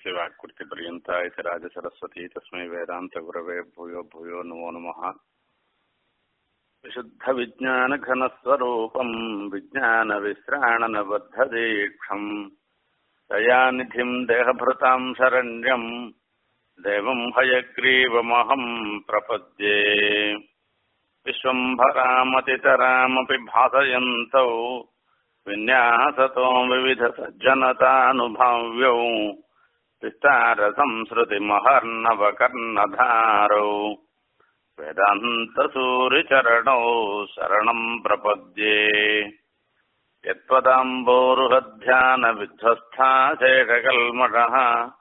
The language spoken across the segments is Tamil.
यस्य वाक्कृतिपर्यन्ता इति राजसरस्वती तस्मै वेदान्तगुरवे भूयो भूयो नमो नमः विशुद्धविज्ञानघनस्वरूपम् विज्ञानविश्राणनबद्धदीक्षम् दयानिधिम् देहभृताम् शरण्यम् देवम् हयग्रीवमहम् प्रपद्ये विश्वम्भरामतितरामपि भासयन्तौ विन्यासतो विविधसज्जनतानुभाव्यौ विस्तारसंसृतिमहर्णवकर्णधारौ वेदान्तसूरिचरणौ शरणम् प्रपद्ये यत्त्वदाम्बोरुहध्यानविध्वस्था शेषकल्मषः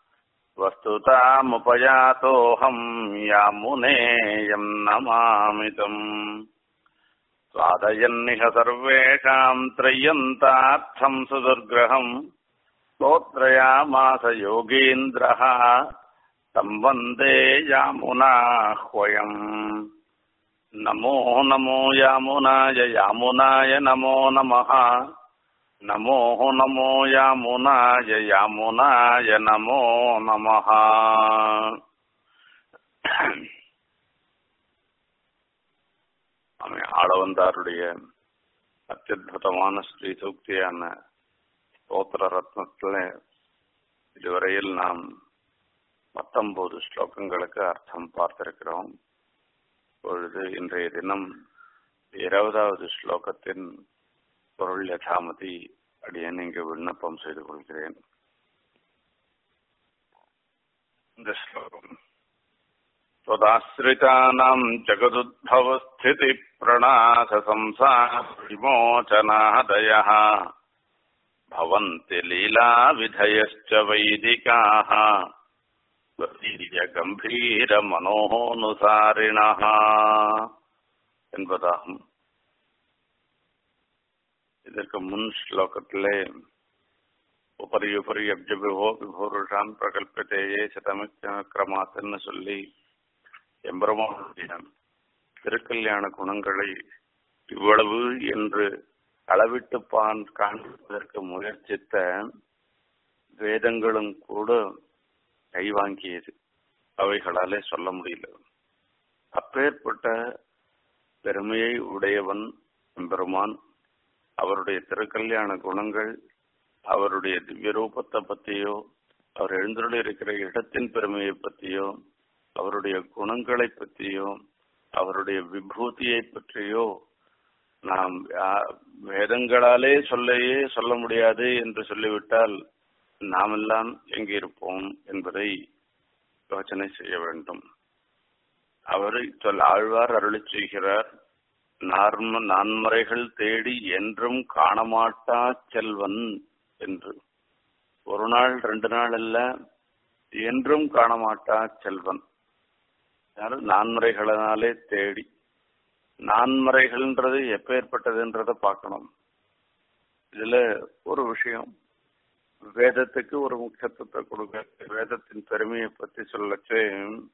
वस्तुतामुपयातोऽहम् यामुनेयम् नमामितम् स्वादयन्निह सर्वेषाम् त्रय्यन्तार्थम् सुदुर्ग्रहम् स्तोत्रयामास योगीन्द्रः तम् वन्दे यामुनाह्वयम् नमो नमो यामुनाय यामुनाय नमो नमः नमो नमो यामुनाय यामुनाय नमो नमः சுவாமி ஆளவந்தாருடைய அத்தியுதமான ஸ்ரீ சூக்தியான ஸ்தோத்திர ரத்னத்துல இதுவரையில் நாம் பத்தொன்பது ஸ்லோகங்களுக்கு அர்த்தம் பார்த்திருக்கிறோம் இப்பொழுது இன்றைய தினம் இருபதாவது ஸ்லோகத்தின் பொருள் யதாமதி அடியேன் இங்கு விண்ணப்பம் செய்து கொள்கிறேன் இந்த ஸ்லோகம் त्वदाश्रितानाम् जगदुद्भवस्थितिप्रणाशसंसारविमोचनादयः भवन्ति लीलाविधयश्च वैदिकाः கம்பீரமனோனுசாரிணः என்பதாகும் இதற்கு முன் ஸ்லோகத்திலே உபரி உபரி அப்ஜபிபோ விபூருஷான் பிரகல்பத்தேயே சதமிக்கிரமாத்துன்னு சொல்லி எம்பெருமானுடைய திருக்கல்யாண குணங்களை இவ்வளவு என்று அளவிட்டு பான் காண்பதற்கு முயற்சித்த வேதங்களும் கூட கைவாங்கியது அவைகளாலே சொல்ல முடியல அப்பேற்பட்ட பெருமையை உடையவன் எம்பெருமான் அவருடைய திருக்கல்யாண குணங்கள் அவருடைய திவ்ய ரூபத்தை பற்றியோ அவர் எழுந்துள்ள இருக்கிற இடத்தின் பெருமையை பற்றியோ அவருடைய குணங்களை பற்றியோ அவருடைய விபூதியை பற்றியோ நாம் வேதங்களாலே சொல்லையே சொல்ல முடியாது என்று சொல்லிவிட்டால் நாமெல்லாம் எங்கே இருப்போம் என்பதை யோசனை செய்ய வேண்டும் அவரை சொல் ஆழ்வார் அருளி செய்கிறார் நார்ம நான்மறைகள் தேடி என்றும் காணமாட்டா செல்வன் என்று ஒரு நாள் ரெண்டு நாள் அல்ல என்றும் காணமாட்டா செல்வன் நான்மறைகளினாலே தேடி நான்மறைகள்ன்றது எப்பேற்பட்டதுன்றத பார்க்கணும் இதுல ஒரு விஷயம் வேதத்துக்கு ஒரு முக்கியத்துவத்தை கொடுக்க வேதத்தின் பெருமையை பத்தி சொல்லச்சு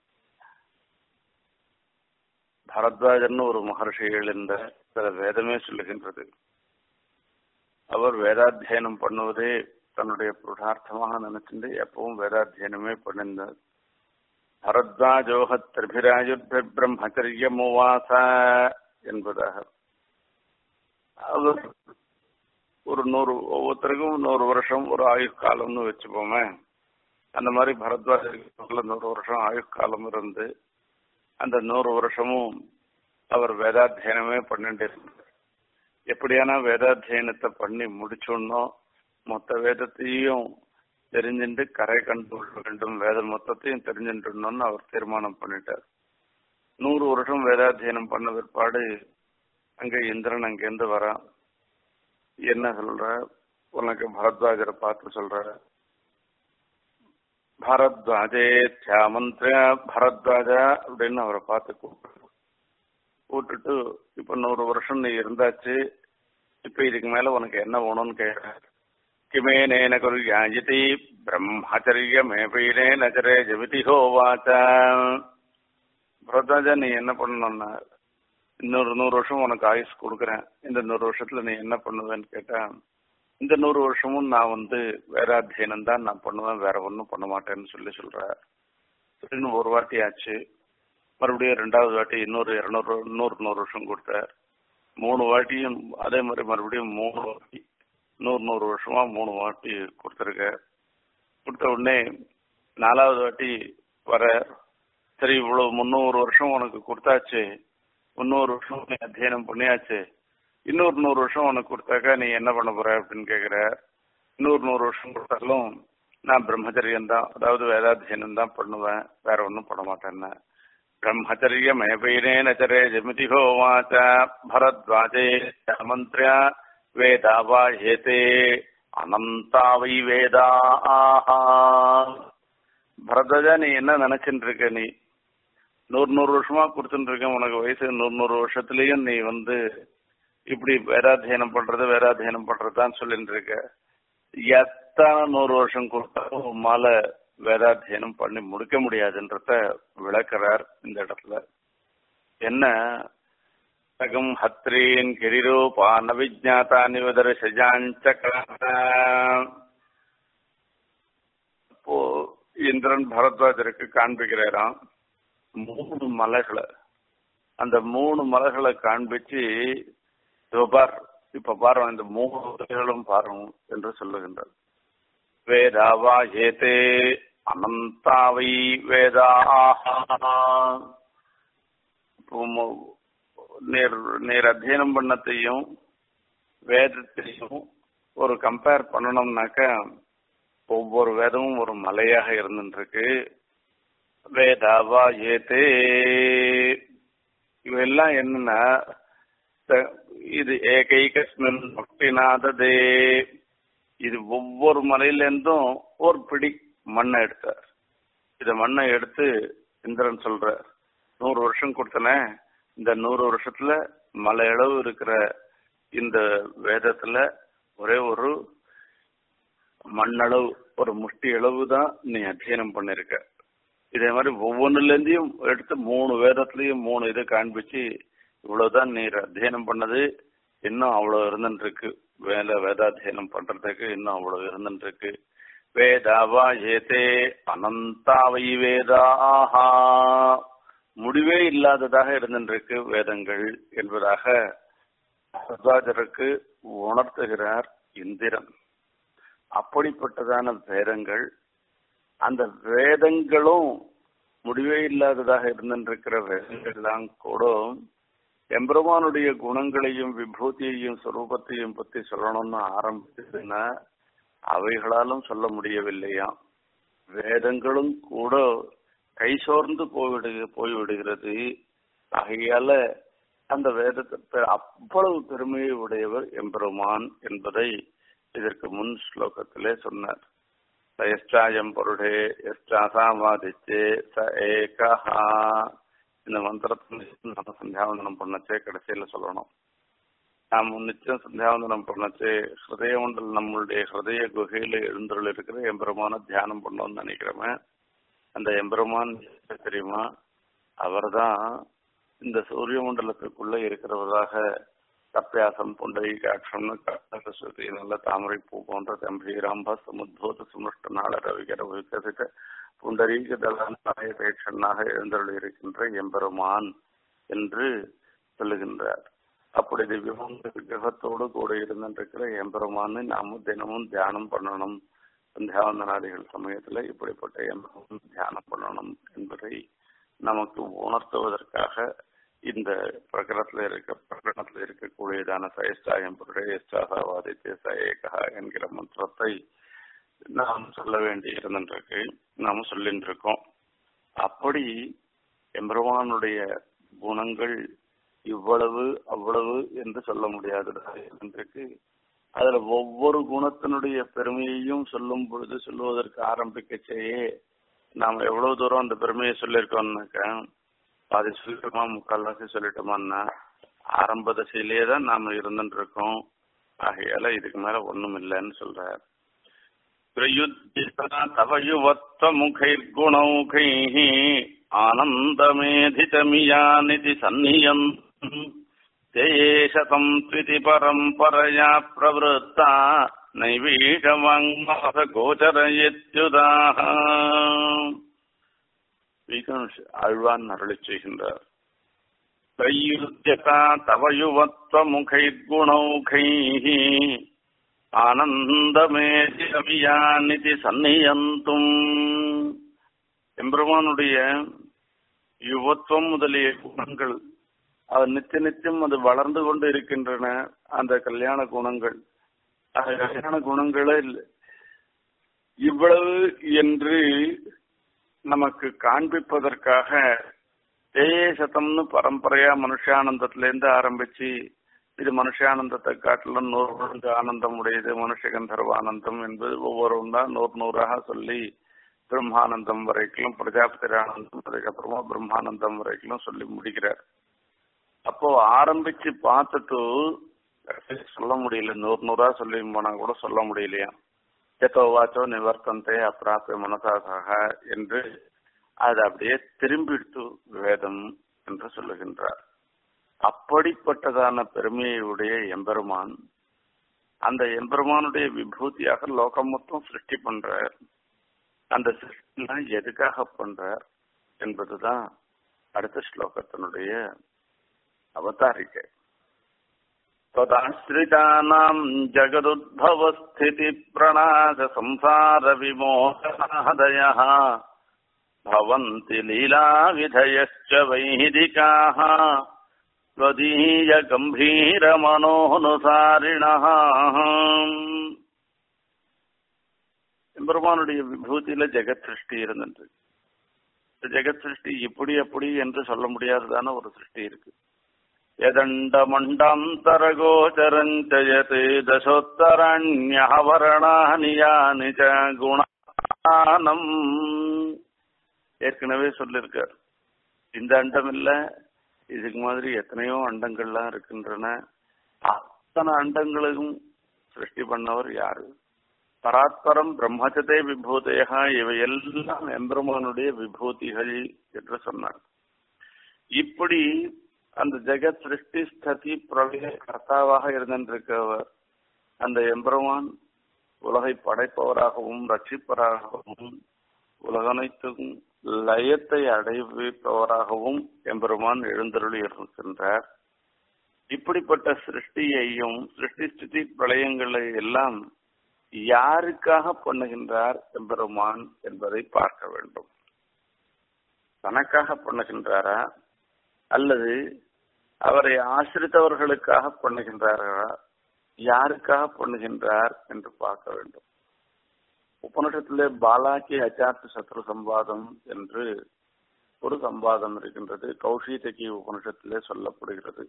பரத்வாஜன் ஒரு மகர்ஷிகள் என்ற சில வேதமே சொல்லுகின்றது அவர் வேதாத்தியனம் பண்ணுவதே தன்னுடைய புருஷார்த்தமாக நினைச்சிட்டு எப்பவும் வேதாத்தியனமே பண்ணிருந்தார் பரத்வாஜோக திரிபிராயுர்பி பிரம்மச்சரியமுவாச என்பதாக அவர் ஒரு நூறு ஒவ்வொருத்தருக்கும் நூறு வருஷம் ஒரு ஆயுஷ் காலம்னு வச்சுப்போமே அந்த மாதிரி பரத்வாஜருக்கு நூறு வருஷம் ஆயுஷ் காலம் இருந்து அந்த நூறு வருஷமும் அவர் வேதாத்தியனமே பண்ணிட்டு இருந்தார் எப்படியான வேதாத்தியனத்தை பண்ணி முடிச்சோன்னோ மொத்த வேதத்தையும் தெரிஞ்சுட்டு கரை கண்டு கொள்ள வேண்டும் வேதம் மொத்தத்தையும் தெரிஞ்சுட்டுன்னு அவர் தீர்மானம் பண்ணிட்டார் நூறு வருஷம் வேதாத்தியனம் பண்ண பிற்பாடு அங்க இந்திரன் அங்கேருந்து வரான் என்ன சொல்ற உனக்கு பரத்வாஜரை பார்த்து சொல்ற பரத்வாஜே தியாமந்திர பரத்வாஜா அப்படின்னு அவரை பார்த்து கூப்பிட்டு கூப்பிட்டுட்டு இப்ப நூறு வருஷம் நீ இருந்தாச்சு இப்ப இதுக்கு மேல உனக்கு என்ன வேணும்னு கேட்கிறார் கிமேனேன குர்யாஜிதி பிரம்மச்சரியமேபீனே நகரே ஜபிதி ஹோவாச்ச பரத்வாஜா நீ என்ன பண்ணணும்னா இன்னொரு நூறு வருஷம் உனக்கு ஆயுஸ் கொடுக்குறேன் இந்த நூறு வருஷத்துல நீ என்ன பண்ணுவேன்னு கேட்டா இந்த நூறு வருஷமும் நான் வந்து வேதாத்தியனம் தான் நான் பண்ணுவேன் வேற ஒன்றும் பண்ண மாட்டேன்னு சொல்லி சொல்றார் இன்னும் ஒரு வாட்டி ஆச்சு மறுபடியும் ரெண்டாவது வாட்டி இன்னொரு இருநூறு நூறு நூறு வருஷம் கொடுத்தார் மூணு வாட்டியும் அதே மாதிரி மறுபடியும் மூணு வாட்டி நூறு நூறு வருஷமா மூணு வாட்டி கொடுத்துருக்க கொடுத்த உடனே நாலாவது வாட்டி வர சரி இவ்வளவு முந்நூறு வருஷம் உனக்கு கொடுத்தாச்சு முந்நூறு வருஷம் நீ அத்தியனம் பண்ணியாச்சு இன்னொரு நூறு வருஷம் உனக்கு கொடுத்தாக்கா நீ என்ன பண்ண போற அப்படின்னு கேக்குற இன்னொரு நூறு வருஷம் கொடுத்தாலும் நான் பிரம்மச்சரியம் தான் அதாவது வேதாத்தியனம் தான் பண்ணுவேன் வேற ஒன்றும் பண்ண மாட்டேன்னு பிரம்மச்சரியமயபைனேன சரே ஜமிதி ஹோவாச்ச பரத்வாஜே மந்திர வேதாவா ஏதே அனந்தா வை வேதா ஆஹா பரத்வாஜா நீ என்ன நினைச்சுட்டு இருக்க நீ நூறு நூறு வருஷமா கொடுத்துட்டு இருக்க உனக்கு வயசு நூறு நூறு வருஷத்துலயும் நீ வந்து இப்படி வேதாத்தியனம் பண்றது வேதாத்தியனம் பண்றதுதான் சொல்லிட்டு இருக்க எத்தனை நூறு வருஷம் கொடுத்தாலும் உம்மால வேதாத்தியனம் பண்ணி முடிக்க முடியாதுன்றத விளக்குறார் இந்த இடத்துல என்ன சகம் ஹத்ரீன் கிரிரூபா நவிஜாதா நிவதர சஜாஞ்சகான இப்போ இந்திரன் பரத்வாஜருக்கு காண்பிக்கிறாராம் மூணு மலைகளை அந்த மூணு மலைகளை காண்பிச்சு இதோ பார் இப்ப பாரு இந்த மூணு மலைகளும் பாரும் என்று சொல்லுகின்றார் வேதாவா ஏதே அனந்தாவை வேதாக நீர் நீர் அத்தியனம் பண்ணத்தையும் வேதத்தையும் ஒரு கம்பேர் பண்ணணும்னாக்க ஒவ்வொரு வேதமும் ஒரு மலையாக இருந்துருக்கு வேதாவா ஏதே இவெல்லாம் என்னன்னா இது ஏகைகஸ்மின் பக்திநாததே இது ஒவ்வொரு மலையிலேருந்தும் ஒரு பிடி மண்ணை எடுத்தார் இத மண்ணை எடுத்து இந்திரன் சொல்றார் நூறு வருஷம் கொடுத்தனே இந்த நூறு வருஷத்துல மலை அளவு இருக்கிற இந்த வேதத்துல ஒரே ஒரு மண்ணளவு ஒரு முஷ்டி அளவு தான் நீ அத்தியனம் பண்ணிருக்க இதே மாதிரி ஒவ்வொன்றுல இருந்தையும் எடுத்து மூணு வேதத்திலையும் மூணு இதை காண்பிச்சு இவ்வளவுதான் நீர் அத்தியனம் பண்ணது இன்னும் அவ்வளவு இருந்துட்டு இருக்கு வேலை வேதாத்தியனம் பண்றதுக்கு இன்னும் அவ்வளவு இருந்துட்டு இருக்கு வேதாவா ஏதே அனந்தாவை வேதாஹா முடிவே இல்லாததாக இருந்திருக்கு வேதங்கள் என்பதாக பரத்வாஜருக்கு உணர்த்துகிறார் இந்திரன் அப்படிப்பட்டதான வேதங்கள் அந்த வேதங்களும் முடிவே இல்லாததாக இருந்திருக்கிற வேதங்கள்லாம் கூட எம்பெருமானுடைய குணங்களையும் விபூதியையும் சுரூபத்தையும் பத்தி சொல்லணும்னு ஆரம்பிச்சதுன்னா அவைகளாலும் சொல்ல முடியவில்லையா வேதங்களும் கூட கைசோர்ந்து போய்விடு போய்விடுகிறது ஆகையால அந்த வேதத்தை அவ்வளவு பெருமையை உடையவர் எம்பெருமான் என்பதை இதற்கு முன் ஸ்லோகத்திலே சொன்னார் எஷ்டாயம் பொருடே எஷ்டாசாவாதிச்சே ச ஏகஹா இந்த மந்திரத்தை நம்ம சந்தியாவந்தனம் பண்ணச்சே கடைசியில சொல்லணும் நாம் நிச்சயம் சந்தியாவந்தனம் பண்ணச்சு ஹிருதய மண்டல் நம்மளுடைய ஹிருதய குகையில எழுந்துள்ள இருக்கிற எம்பெருமான தியானம் பண்ணோம்னு நினைக்கிறோமே அந்த எம்பெருமான் தெரியுமா அவர்தான் இந்த சூரிய மண்டலத்துக்குள்ள இருக்கிறவராக தப்பியாசம் புண்டை காட்சம்னு கஷ்டஸ்வதி நல்ல தாமரை பூ போன்ற தம்பீராம்ப சமுத்பூத சுமிருஷ்ட நாள ரவிகர விகசித புண்டரீக தலானாய பேட்சனாக எழுந்தருள் இருக்கின்ற எம்பெருமான் என்று சொல்லுகின்றார் அப்படி திவ்யமான விக்கிரகத்தோடு கூட இருந்திருக்கிற எம்பெருமானை நாம தினமும் தியானம் பண்ணணும் சந்தியாவந்தனாதிகள் சமயத்துல இப்படிப்பட்ட எம்பெருமான் தியானம் பண்ணணும் என்பதை நமக்கு உணர்த்துவதற்காக இந்த பிரகடனத்துல இருக்க பிரகடனத்துல இருக்கக்கூடியதான சயஸ்டாயம் எஸ்டாசாவாதித்ய சயேகா என்கிற மந்திரத்தை நாம் சொல்ல வேண்டி இருந்திருக்கு நாம் சொல்லிட்டு இருக்கோம் அப்படி எம்பெருமானுடைய குணங்கள் இவ்வளவு அவ்வளவு என்று சொல்ல முடியாததாக இருந்திருக்கு அதுல ஒவ்வொரு குணத்தினுடைய பெருமையையும் சொல்லும் பொழுது சொல்லுவதற்கு ஆரம்பிக்க செய்ய நாம் எவ்வளவு தூரம் அந்த பெருமையை சொல்லியிருக்கோம்னாக்க பாதி சொல்லிட்டோமா முக்கால்வாசி சொல்லிட்டோமான்னா ஆரம்ப தசையிலேயே தான் நாம இருந்துட்டு இருக்கோம் ஆகையால இதுக்கு மேல ஒண்ணும் இல்லைன்னு சொல்றார் தவ யுவத்வ முகைர்குணௌகை ஆனந்தமேதிதமியானிதி சந்நியம் தேசதம் த்விதி பரம்பரயா பிரவருத்தா நைவீகமங்காச கோச்சரயத்யுதாக ஆழ்வான் அருளி செய்கின்றார் त्रय्युद्यता तव युवत्वमुखैर्गुणौखैः ஆனந்தமேதிரமியானிதி சன்னியந்தும் எம்பெருமானுடைய யுவத்துவம் முதலிய குணங்கள் அது நித்திய நித்தியம் அது வளர்ந்து கொண்டு இருக்கின்றன அந்த கல்யாண குணங்கள் அந்த கல்யாண குணங்களில் இவ்வளவு என்று நமக்கு காண்பிப்பதற்காக ஏஏ சதம்னு பரம்பரையா மனுஷானந்தத்திலேருந்து ஆரம்பிச்சு இது மனுஷானந்தத்தை காட்டிலும் நூறு மடங்கு ஆனந்தம் உடையது மனுஷ கந்தர்வானந்தம் என்பது ஒவ்வொருவரும் தான் நூறு நூறாக சொல்லி பிரம்மானந்தம் வரைக்கும் பிரஜாபதி ஆனந்தம் அதுக்கப்புறமா பிரம்மானந்தம் வரைக்கும் சொல்லி முடிக்கிறார் அப்போ ஆரம்பிச்சு பார்த்துட்டு சொல்ல முடியல நூறு நூறா சொல்லி போனா கூட சொல்ல முடியலையா எத்தோ வாச்சோ நிவர்த்தந்தே அப்பிராப்பிய மனசாக என்று அது அப்படியே திரும்பிடுத்து வேதம் என்று சொல்லுகின்றார் அப்படிப்பட்டதான பெருமையுடைய எம்பெருமான் அந்த எம்பெருமானுடைய விபூதியாக லோகம் மொத்தம் சிருஷ்டி பண்றார் அந்த சிருஷ்டிலாம் எதுக்காக பண்றார் என்பதுதான் அடுத்த ஸ்லோகத்தினுடைய அவதாரிக்கை त्वदाश्रितानाम् जगदुद्भवस्थितिप्रणाशसंसारविमोचनादयः भवन्ति लीलाविधयश्च वैदिकाः त्वदीयगम्भीरमनोनुसारिणः எம்பெருமானுடைய விபூதியில ஜெகத் சிருஷ்டி இருந்துட்டு ஜெகத் சிருஷ்டி இப்படி அப்படி என்று சொல்ல முடியாததான ஒரு சிருஷ்டி இருக்கு यदण्डमण्डान्तरगोचरञ्चयते दशोत्तराण्यहवरणानि यानि च குணானம் ஏற்கனவே சொல்லியிருக்கார் இந்த அண்டம் இல்ல இதுக்கு மாதிரி எத்தனையோ அண்டங்கள்லாம் இருக்கின்றன அத்தனை அண்டங்களுக்கும் சிருஷ்டி பண்ணவர் யாரு பராத்பரம் பிரம்மச்சதே விபூதையா இவை எல்லாம் எம்பெருமானுடைய விபூதிகள் என்று சொன்னார் இப்படி அந்த ஜெகத் சிருஷ்டி ஸ்ததி பிரளய கர்த்தாவாக இருந்திருக்கவர் அந்த எம்பெருமான் உலகை படைப்பவராகவும் ரட்சிப்பவராகவும் உலகனைத்தும் லயத்தை அடைவிப்பவராகவும் எம்பெருமான் எழுந்தருளி இருக்கின்றார் இப்படிப்பட்ட சிருஷ்டியையும் சிருஷ்டி ஸ்திதி பிரளயங்களை எல்லாம் யாருக்காக பண்ணுகின்றார் எம்பெருமான் என்பதை பார்க்க வேண்டும் தனக்காக பண்ணுகின்றாரா அல்லது அவரை ஆசிரித்தவர்களுக்காக பண்ணுகின்றாரா யாருக்காக பண்ணுகின்றார் என்று பார்க்க வேண்டும் உபனிஷத்திலே பாலாக்கி அச்சாத்து சத்ரு சம்பாதம் என்று ஒரு சம்பாதம் இருக்கின்றது கௌஷிதகி உபனிஷத்திலே சொல்லப்படுகிறது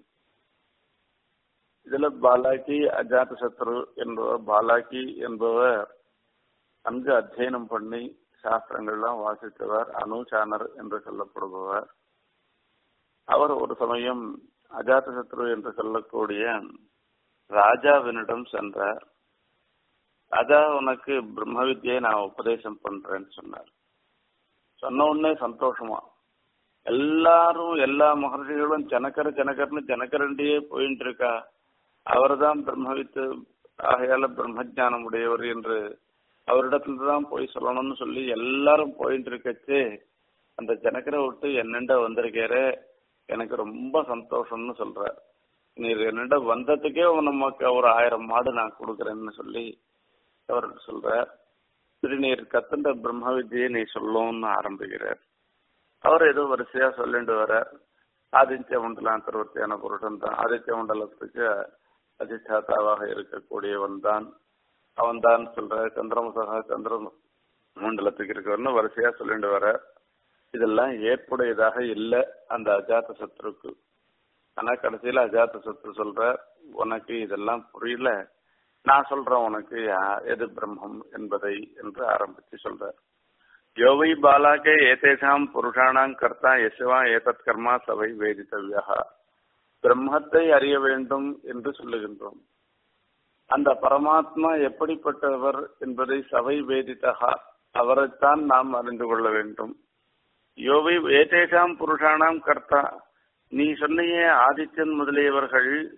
இதுல பாலாக்கி அஜாத்த சத்ரு என்பவர் பாலாக்கி என்பவர் அங்கு அத்தியனம் பண்ணி சாஸ்திரங்கள்லாம் வாசித்தவர் அனுசானர் என்று சொல்லப்படுபவர் அவர் ஒரு சமயம் அஜாத்த சத்ரு என்று சொல்லக்கூடிய ராஜாவினிடம் சென்றார் ராஜா உனக்கு பிரம்ம வித்தியை நான் உபதேசம் பண்றேன்னு சொன்னார் சொன்ன உடனே சந்தோஷமா எல்லாரும் எல்லா மகர்ஷிகளும் ஜனக்கர ஜனக்கர்னு ஜனக்கரண்டியே போயிட்டு இருக்கா அவர் தான் பிரம்மவித்து ஆகையால பிரம்மஜானம் உடையவர் என்று அவரிடத்துல தான் போய் சொல்லணும்னு சொல்லி எல்லாரும் போயிட்டு இருக்கச்சு அந்த ஜனக்கரை விட்டு என்னண்ட வந்திருக்காரு எனக்கு ரொம்ப சந்தோஷம்னு சொல்றார் நீர் என்னண்ட வந்ததுக்கே நமக்கு ஒரு ஆயிரம் மாடு நான் கொடுக்குறேன்னு சொல்லி அவர் சொல்றார் சரி நீர் கத்துண்ட பிரம்ம வித்தியை நீ சொல்லும்னு ஆரம்பிக்கிறார் அவர் ஏதோ வரிசையா சொல்லிட்டு வர்றார் ஆதித்ய மண்டலம் அந்தர்வர்த்தியான புருஷன் தான் ஆதித்ய மண்டலத்துக்கு அதிஷ்டாதாவாக இருக்கக்கூடியவன் தான் அவன் தான் சொல்ற சந்திரமுசகா சந்திர மண்டலத்துக்கு இருக்கவர்னு வரிசையா சொல்லிட்டு வர இதெல்லாம் ஏற்புடையதாக இல்லை அந்த அஜாத்த சத்ருக்கு ஆனா கடைசியில அஜாத்த சத்ரு சொல்ற உனக்கு இதெல்லாம் புரியல நான் சொல்றேன் உனக்கு எது பிரம்மம் என்பதை என்று ஆரம்பிச்சு சொல்ற யோவை பாலாக்கே ஏதேஷாம் புருஷானாம் கர்த்தா யசுவா ஏதத் கர்மா சபை வேதித்தவியா பிரம்மத்தை அறிய வேண்டும் என்று சொல்லுகின்றோம் அந்த பரமாத்மா எப்படிப்பட்டவர் என்பதை சபை வேதித்தகா அவரைத்தான் நாம் அறிந்து கொள்ள வேண்டும் யோவை ஏதேஷாம் புருஷானாம் கர்த்தா நீ சொன்னையே ஆதித்யன் முதலியவர்கள்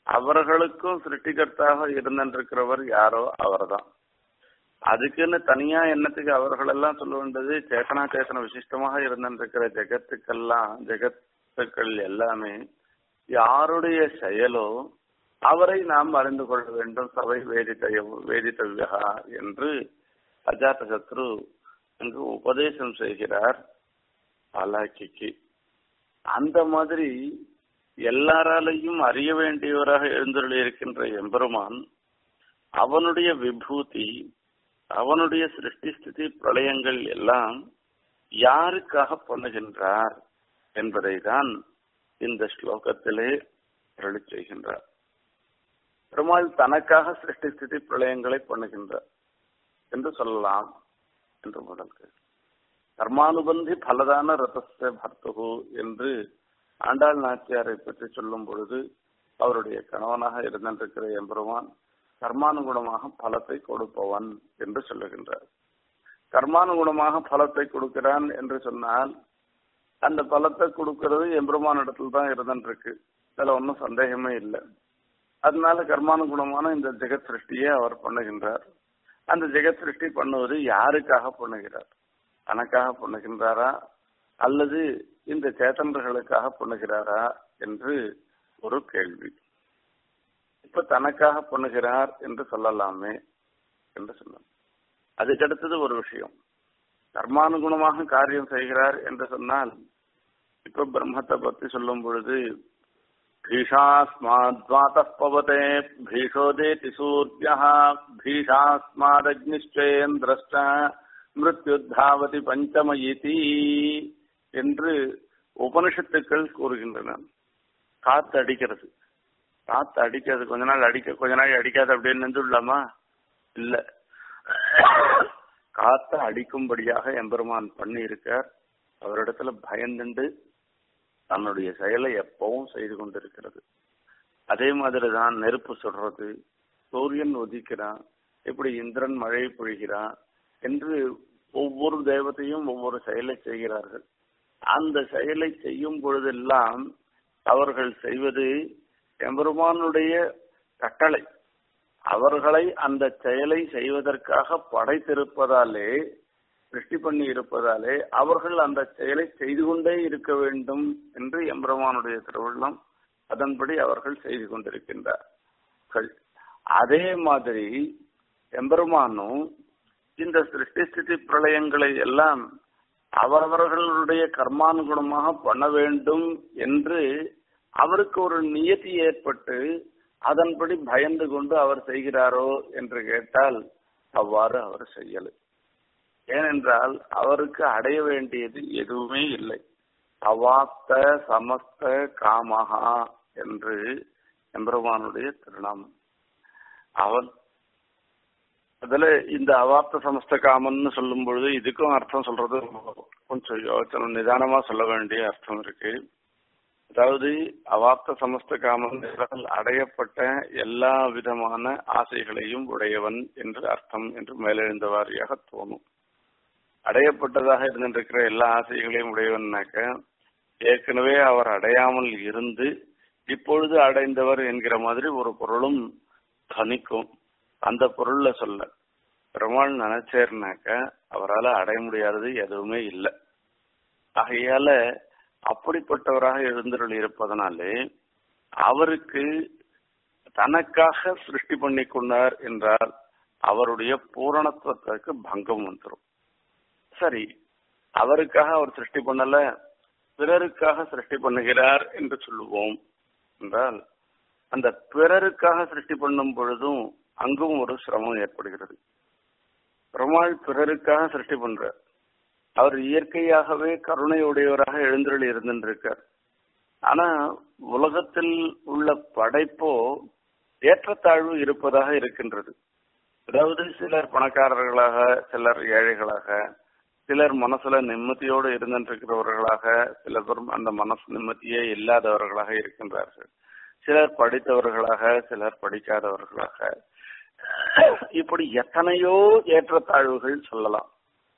அவர்களுக்கும் சிருஷ்டிகர்த்தாக இருந்திருக்கிறவர் யாரோ அவர்தான் அதுக்குன்னு தனியா என்னத்துக்கு அவர்கள் எல்லாம் சொல்ல வேண்டியது சேத்தனா சேத்தன விசிஷ்டமாக இருந்திருக்கிற ஜெகத்துக்கெல்லாம் ஜெகத்துக்கள் எல்லாமே யாருடைய செயலோ அவரை நாம் அறிந்து கொள்ள வேண்டும் சபை வேதித்த வேதித்தவ்யா என்று அஜாத சத்ரு அங்கு உபதேசம் செய்கிறார் பாலாக்கிக்கு அந்த மாதிரி எல்லாராலையும் அறிய வேண்டியவராக எழுந்தருளி இருக்கின்ற எம்பெருமான் அவனுடைய விபூதி அவனுடைய சிருஷ்டி ஸ்திதி பிரளயங்கள் எல்லாம் யாருக்காக பண்ணுகின்றார் என்பதை தான் இந்த ஸ்லோகத்திலே அருளி செய்கின்றார் பெருமாள் தனக்காக சிருஷ்டி ஸ்திதி பிரளயங்களை பண்ணுகின்றார் என்று சொல்லலாம் என்று முதல் கேள்வி கர்மானுபந்தி பலதான ரதஸ்த பர்த்துகு என்று ஆண்டாள் நாச்சியாரை பற்றி சொல்லும் பொழுது அவருடைய கணவனாக இருந்திருக்கிற எம்பெருமான் கர்மானுகுணமாக பலத்தை கொடுப்பவன் என்று சொல்லுகின்றார் கர்மானுகுணமாக பலத்தை கொடுக்கிறான் என்று சொன்னால் அந்த பலத்தை கொடுக்கிறது எம்பெருமான் இடத்துல தான் இருந்துருக்கு அதுல ஒன்றும் சந்தேகமே இல்லை அதனால கர்மானுகுணமான இந்த ஜெகத் சிருஷ்டியை அவர் பண்ணுகின்றார் அந்த ஜெகத் சிருஷ்டி பண்ணுவது யாருக்காக பண்ணுகிறார் தனக்காக பண்ணுகின்றாரா அல்லது இந்த சேத்தன்களுக்காக பண்ணுகிறாரா என்று ஒரு கேள்வி இப்ப தனக்காக பண்ணுகிறார் என்று சொல்லலாமே என்று சொன்னார் அதுக்கடுத்தது ஒரு விஷயம் கர்மானுகுணமாக காரியம் செய்கிறார் என்று சொன்னால் இப்ப பிரம்மத்தை பத்தி சொல்லும் பொழுது भीषास्माद्वातः पवते भीषोदेति सूर्यः भीषास्मादग्निश्चेन्द्रश्च மிருத்யுத்தாவதி பஞ்சம இதி என்று உபனிஷத்துக்கள் கூறுகின்றன காத்து அடிக்கிறது காத்து அடிக்கிறது கொஞ்ச நாள் அடிக்க கொஞ்ச நாள் அடிக்காது அப்படின்னு நின்றுடலாமா இல்ல காத்த அடிக்கும்படியாக எம்பெருமான் பண்ணி இருக்கார் அவரிடத்துல பயந்துண்டு தன்னுடைய செயலை எப்பவும் செய்து கொண்டிருக்கிறது அதே மாதிரிதான் நெருப்பு சுடுறது சூரியன் உதிக்கிறான் இப்படி இந்திரன் மழை பொழிகிறான் என்று ஒவ்வொரு தேவத்தையும் ஒவ்வொரு செயலை செய்கிறார்கள் அந்த செயலை செய்யும் பொழுதெல்லாம் அவர்கள் செய்வது எம்பெருமானுடைய கட்டளை அவர்களை அந்த செயலை செய்வதற்காக படைத்திருப்பதாலே சிருஷ்டி பண்ணி இருப்பதாலே அவர்கள் அந்த செயலை செய்து கொண்டே இருக்க வேண்டும் என்று எம்பெருமானுடைய திருவுள்ளம் அதன்படி அவர்கள் செய்து கொண்டிருக்கின்றார்கள் அதே மாதிரி எம்பெருமானும் இந்த சிருஷ்டி ஸ்திதி பிரளயங்களை எல்லாம் அவரவர்களுடைய கர்மானுகுணமாக பண்ண வேண்டும் என்று அவருக்கு ஒரு நியதி ஏற்பட்டு அதன்படி பயந்து கொண்டு அவர் செய்கிறாரோ என்று கேட்டால் அவ்வாறு அவர் செய்யலை ஏனென்றால் அவருக்கு அடைய வேண்டியது எதுவுமே இல்லை அவாப்த சமஸ்த காமஹா என்று எம்பெருமானுடைய திருநாமம் அவன் அதுல இந்த அவாப்த சமஸ்த காமன்னு சொல்லும் பொழுது இதுக்கும் அர்த்தம் சொல்றது கொஞ்சம் யோசனை நிதானமா சொல்ல வேண்டிய அர்த்தம் இருக்கு அதாவது அவாப்த சமஸ்த காமன் என்றால் அடையப்பட்ட எல்லா விதமான ஆசைகளையும் உடையவன் என்று அர்த்தம் என்று மேலெழுந்த வாரியாக தோணும் அடையப்பட்டதாக இருந்திருக்கிற எல்லா ஆசைகளையும் உடையவன்னாக்க ஏற்கனவே அவர் அடையாமல் இருந்து இப்பொழுது அடைந்தவர் என்கிற மாதிரி ஒரு பொருளும் தனிக்கும் அந்த பொருள்ல சொல்ல பெருமாள் நினைச்சேர்னாக்க அவரால் அடைய முடியாதது எதுவுமே இல்லை ஆகையால அப்படிப்பட்டவராக எழுந்தருள் இருப்பதனாலே அவருக்கு தனக்காக சிருஷ்டி பண்ணி கொண்டார் என்றால் அவருடைய பூரணத்துவத்திற்கு பங்கம் வந்துடும் சரி அவருக்காக அவர் சிருஷ்டி பண்ணல பிறருக்காக சிருஷ்டி பண்ணுகிறார் என்று சொல்லுவோம் என்றால் அந்த பிறருக்காக சிருஷ்டி பண்ணும் பொழுதும் அங்கும் ஒரு சிரமம் ஏற்படுகிறது பெருமாள் பிறருக்காக சிருஷ்டி பண்றார் அவர் இயற்கையாகவே கருணையுடையவராக எழுந்தருள் இருந்திருக்கார் ஆனா உலகத்தில் உள்ள படைப்போ ஏற்றத்தாழ்வு இருப்பதாக இருக்கின்றது அதாவது சிலர் பணக்காரர்களாக சிலர் ஏழைகளாக சிலர் மனசுல நிம்மதியோடு இருந்திருக்கிறவர்களாக சில பேர் அந்த மனசு நிம்மதியே இல்லாதவர்களாக இருக்கின்றார்கள் சிலர் படித்தவர்களாக சிலர் படிக்காதவர்களாக இப்படி எத்தனையோ ஏற்றத்தாழ்வுகள் சொல்லலாம்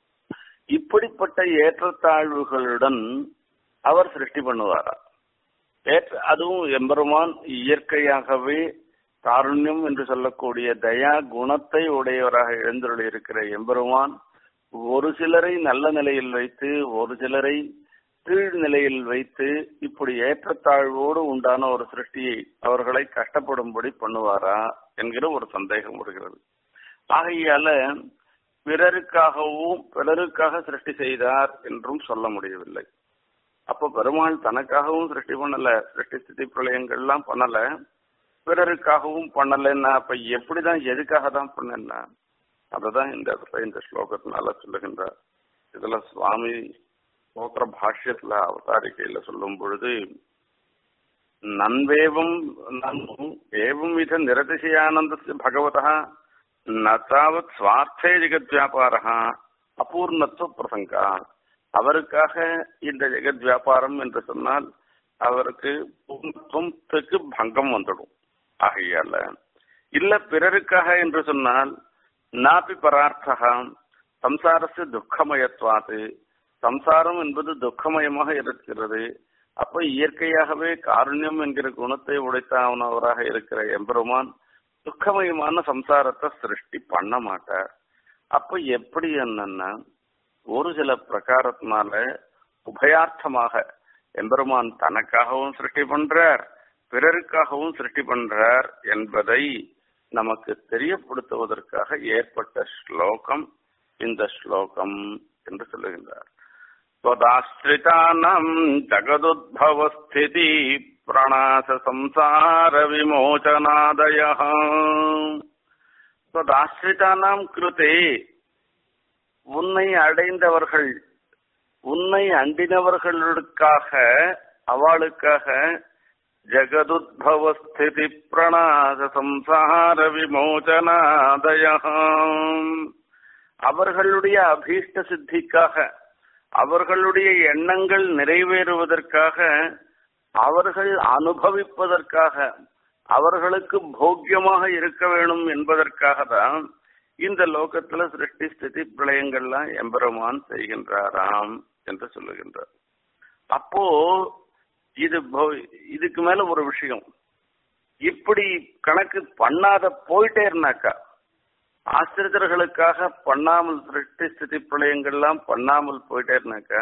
இப்படிப்பட்ட ஏற்றத்தாழ்வுகளுடன் அவர் சிருஷ்டி பண்ணுவாரா ஏற்ற அதுவும் எம்பெருமான் இயற்கையாகவே காருண்யம் என்று சொல்லக்கூடிய தயா குணத்தை உடையவராக எழுந்தருளி இருக்கிற எம்பெருமான் ஒரு சிலரை நல்ல நிலையில் வைத்து ஒரு சிலரை கீழ் நிலையில் வைத்து இப்படி ஏற்றத்தாழ்வோடு உண்டான ஒரு சிருஷ்டியை அவர்களை கஷ்டப்படும்படி பண்ணுவாரா என்கிற ஒரு சந்தேகம் வருகிறது ஆகையால பிறருக்காகவும் பிறருக்காக சிருஷ்டி செய்தார் என்றும் சொல்ல முடியவில்லை அப்ப பெருமாள் தனக்காகவும் சிருஷ்டி பண்ணல சிருஷ்டி ஸ்திதி பிரளயங்கள்லாம் பண்ணல பிறருக்காகவும் பண்ணலன்னா அப்ப எப்படிதான் எதுக்காக தான் பண்ணா அததான் இந்த இடத்துல இந்த ஸ்லோகத்தினால சொல்லுகின்றார் இதுல சுவாமி ஸ்லோகர பாஷ்யத்துல அவதாரிக்கையில சொல்லும் பொழுது நன்வேவம் நன்னும் ஏவம் வித நிரதிசயானந்த பகவதா நத்தாவத் சுவார்த்தே ஜெகத் வியாபாரா அபூர்ணத்துவ பிரசங்கா அவருக்காக இந்த ஜெகத் வியாபாரம் என்று சொன்னால் அவருக்கு பூர்ணத்துவத்துக்கு பங்கம் வந்துடும் ஆகையால இல்ல பிறருக்காக என்று சொன்னால் நாப்பி பரார்த்தகா சம்சாரத்து துக்கமயத்வாது சம்சாரம் என்பது துக்கமயமாக இருக்கிறது அப்ப இயற்கையாகவே காருண்யம் என்கிற குணத்தை உடைத்தானவராக இருக்கிற எம்பெருமான் துக்கமயமான சம்சாரத்தை சிருஷ்டி பண்ண மாட்டார் அப்ப எப்படி என்னன்னா ஒரு சில பிரகாரத்தினால உபயார்த்தமாக எம்பெருமான் தனக்காகவும் சிருஷ்டி பண்றார் பிறருக்காகவும் சிருஷ்டி பண்றார் என்பதை நமக்கு தெரியப்படுத்துவதற்காக ஏற்பட்ட ஸ்லோகம் இந்த ஸ்லோகம் என்று சொல்லுகின்றார் त्वदाश्रितानाम् जगदुद्भवस्थिति प्रणाशसंसारविमोचनादयः त्वदाश्रितानाम् कृते உன்னை அடைந்தவர்கள் உன்னை அண்டினவர்களுக்காக அவளுக்காக ஜகதுத்பவஸ்திதி பிரணாத சம்சார விமோச்சனாதய அவர்களுடைய அபீஷ்ட சித்திக்காக அவர்களுடைய எண்ணங்கள் நிறைவேறுவதற்காக அவர்கள் அனுபவிப்பதற்காக அவர்களுக்கு போக்கியமாக இருக்க வேணும் என்பதற்காக தான் இந்த லோகத்துல சிருஷ்டி ஸ்திதி பிரளயங்கள்லாம் எம்பெருமான் செய்கின்றாராம் என்று சொல்லுகின்றார் அப்போ இது இதுக்கு மேல ஒரு விஷயம் இப்படி கணக்கு பண்ணாத போயிட்டே இருந்தாக்கா ஆசிரியர்களுக்காக பண்ணாமல் சிருஷ்டி ஸ்திதி பிரளயங்கள்லாம் பண்ணாமல் போயிட்டே இருந்தாக்கா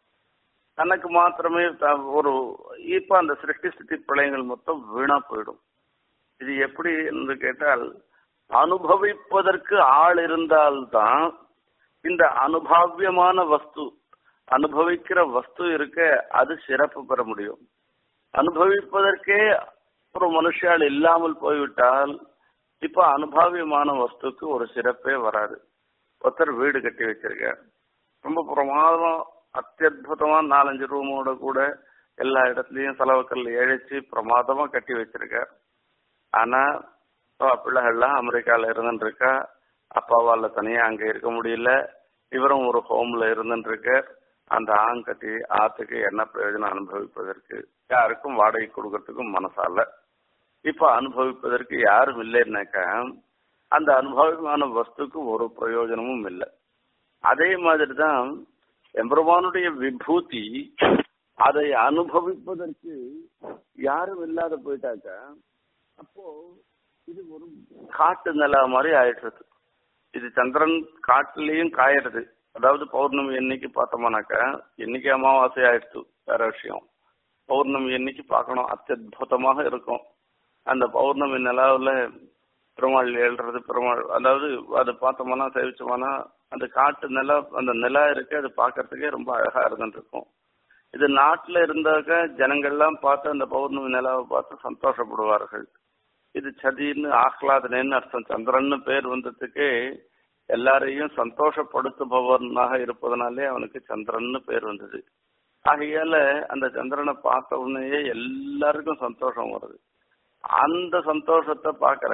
தனக்கு மாத்திரமே ஒரு இப்ப அந்த சிருஷ்டி ஸ்திதி பிரளயங்கள் மொத்தம் வீணா போயிடும் இது எப்படி என்று கேட்டால் அனுபவிப்பதற்கு ஆள் இருந்தால்தான் இந்த அனுபவியமான வஸ்து அனுபவிக்கிற வஸ்து இருக்க அது சிறப்பு பெற முடியும் அனுபவிப்பதற்கே ஒரு மனுஷால் இல்லாமல் போய்விட்டால் இப்ப அனுபவியமான வஸ்துக்கு ஒரு சிறப்பே வராது ஒருத்தர் வீடு கட்டி வச்சிருக்கார் ரொம்ப பிரமாதம் அத்தியுதமா நாலஞ்சு ரூமோட கூட எல்லா இடத்துலயும் செலவுக்கல் இழைச்சு பிரமாதமா கட்டி வச்சிருக்கார் ஆனா பிள்ளைகள்லாம் அமெரிக்கால இருந்துட்டு இருக்கா அப்பாவால தனியா அங்க இருக்க முடியல இவரும் ஒரு ஹோம்ல இருந்துட்டு இருக்கார் அந்த ஆண் கட்டி ஆத்துக்கு என்ன பிரயோஜனம் அனுபவிப்பதற்கு யாருக்கும் வாடகை கொடுக்கறதுக்கும் மனசால இப்ப அனுபவிப்பதற்கு யாரும் இல்லைன்னாக்கா அந்த அனுபவமான வஸ்துக்கு ஒரு பிரயோஜனமும் இல்லை அதே மாதிரிதான் எம்பெருமானுடைய விபூதி அதை அனுபவிப்பதற்கு யாரும் இல்லாத போயிட்டாக்கா அப்போ இது ஒரு காட்டு நில மாதிரி ஆயிடுறது இது சந்திரன் காட்டுலயும் காயறது அதாவது பௌர்ணமி என்னைக்கு பார்த்தோம்னாக்கா என்னைக்கு அமாவாசை ஆயிடுச்சு வேற விஷயம் பௌர்ணமி என்னைக்கு பார்க்கணும் அத்தியுதமாக இருக்கும் அந்த பௌர்ணமி நிலாவில் பெருமாள் எழுறது பெருமாள் அதாவது அது பார்த்தோம்னா சேவிச்சோம்னா அந்த காட்டு நிலா அந்த நிலா இருக்கு அது பார்க்கறதுக்கே ரொம்ப அழகா இருந்துட்டு இருக்கும் இது நாட்டுல இருந்தாக்க ஜனங்கள்லாம் பார்த்து அந்த பௌர்ணமி நிலாவை பார்த்து சந்தோஷப்படுவார்கள் இது சதின்னு ஆஹ்லாதனேன்னு அர்த்தம் சந்திரன்னு பேர் வந்ததுக்கு எல்லாரையும் சந்தோஷப்படுத்துபவனாக இருப்பதனாலே அவனுக்கு சந்திரன்னு பேர் வந்தது ஆகையால அந்த சந்திரனை பார்த்த உடனேயே எல்லாருக்கும் சந்தோஷம் வருது அந்த சந்தோஷத்தை பாக்குற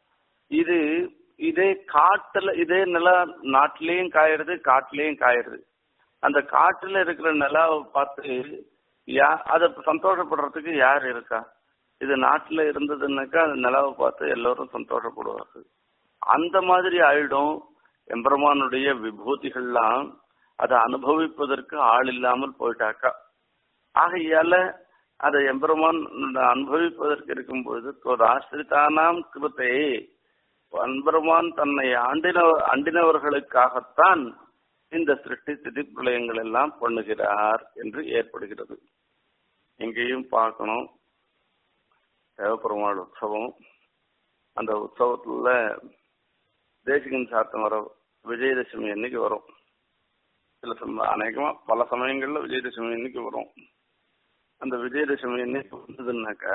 இது இதே காட்டுல இதே நிலா நாட்டிலையும் காயிருது காட்டுலயும் காயிருது அந்த காட்டுல இருக்கிற நிலாவை பார்த்து யா அதை சந்தோஷப்படுறதுக்கு யார் இருக்கா இது நாட்டுல இருந்ததுன்னாக்கா அந்த நிலாவை பார்த்து எல்லோரும் சந்தோஷப்படுவார்கள் அந்த மாதிரி ஆயிடும் எம்பெருமானுடைய விபூதிகள்லாம் அதை அனுபவிப்பதற்கு ஆள் இல்லாமல் போயிட்டாக்கா ஆகையால அதை எம்பெருமான் அனுபவிப்பதற்கு இருக்கும் பொழுது ஆசிரித்தானாம் கிருத்தை எம்பெருமான் தன்னை ஆண்டின அண்டினவர்களுக்காகத்தான் இந்த சிருஷ்டி திதி பிரளயங்கள் எல்லாம் பண்ணுகிறார் என்று ஏற்படுகிறது எங்கேயும் பார்க்கணும் தேவப்பெருமாள் உற்சவம் அந்த உற்சவத்துல தேசிகன் சாத்தம் வர விஜயதசமி அன்னைக்கு வரும் சில சம அநேகமா பல சமயங்கள்ல விஜயதசமி அன்னைக்கு வரும் அந்த விஜயதசமி அன்னைக்கு வந்ததுன்னாக்கா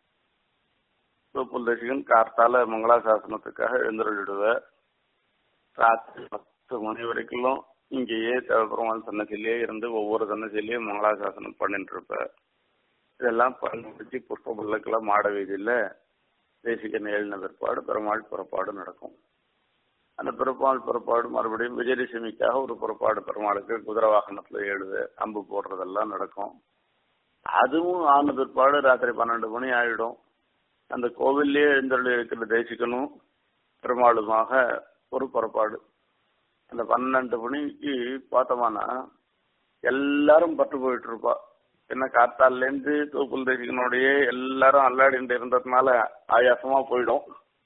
சோப்புல் தேசிகன் கார்த்தால மங்களாசாசனத்துக்காக எழுந்தருளிடுவேன் ராத்திரி பத்து மணி வரைக்கும் இங்கேயே தேவபெருமாள் சன்னதியிலேயே இருந்து ஒவ்வொரு சன்னதியிலையும் மங்களாசாசனம் பண்ணிட்டு இருப்பேன் இதெல்லாம் பண்ணி முடிச்சு புஷ்ப பல்லக்கெல்லாம் மாட வீதியில தேசிகன் எழுந்த பிற்பாடு பெருமாள் புறப்பாடு நடக்கும் அந்த பெருமாள் புறப்பாடு மறுபடியும் விஜயதசமிக்காக ஒரு புறப்பாடு பெருமாளுக்கு குதிரை வாகனத்துல எழுது அம்பு போடுறதெல்லாம் நடக்கும் அதுவும் ஆன பிற்பாடு ராத்திரி பன்னெண்டு மணி ஆயிடும் அந்த கோவில்லே எழுந்தருள் இருக்கிற தேசிகனும் பெருமாளுமாக ஒரு புறப்பாடு அந்த பன்னெண்டு மணிக்கு பார்த்தோம்னா எல்லாரும் பட்டு போயிட்டு இருப்பா என்ன காத்தால இருந்து தூக்குள் தேசிகனுடைய எல்லாரும் அல்லாடிட்டு இருந்ததுனால ஆயாசமா போயிடும்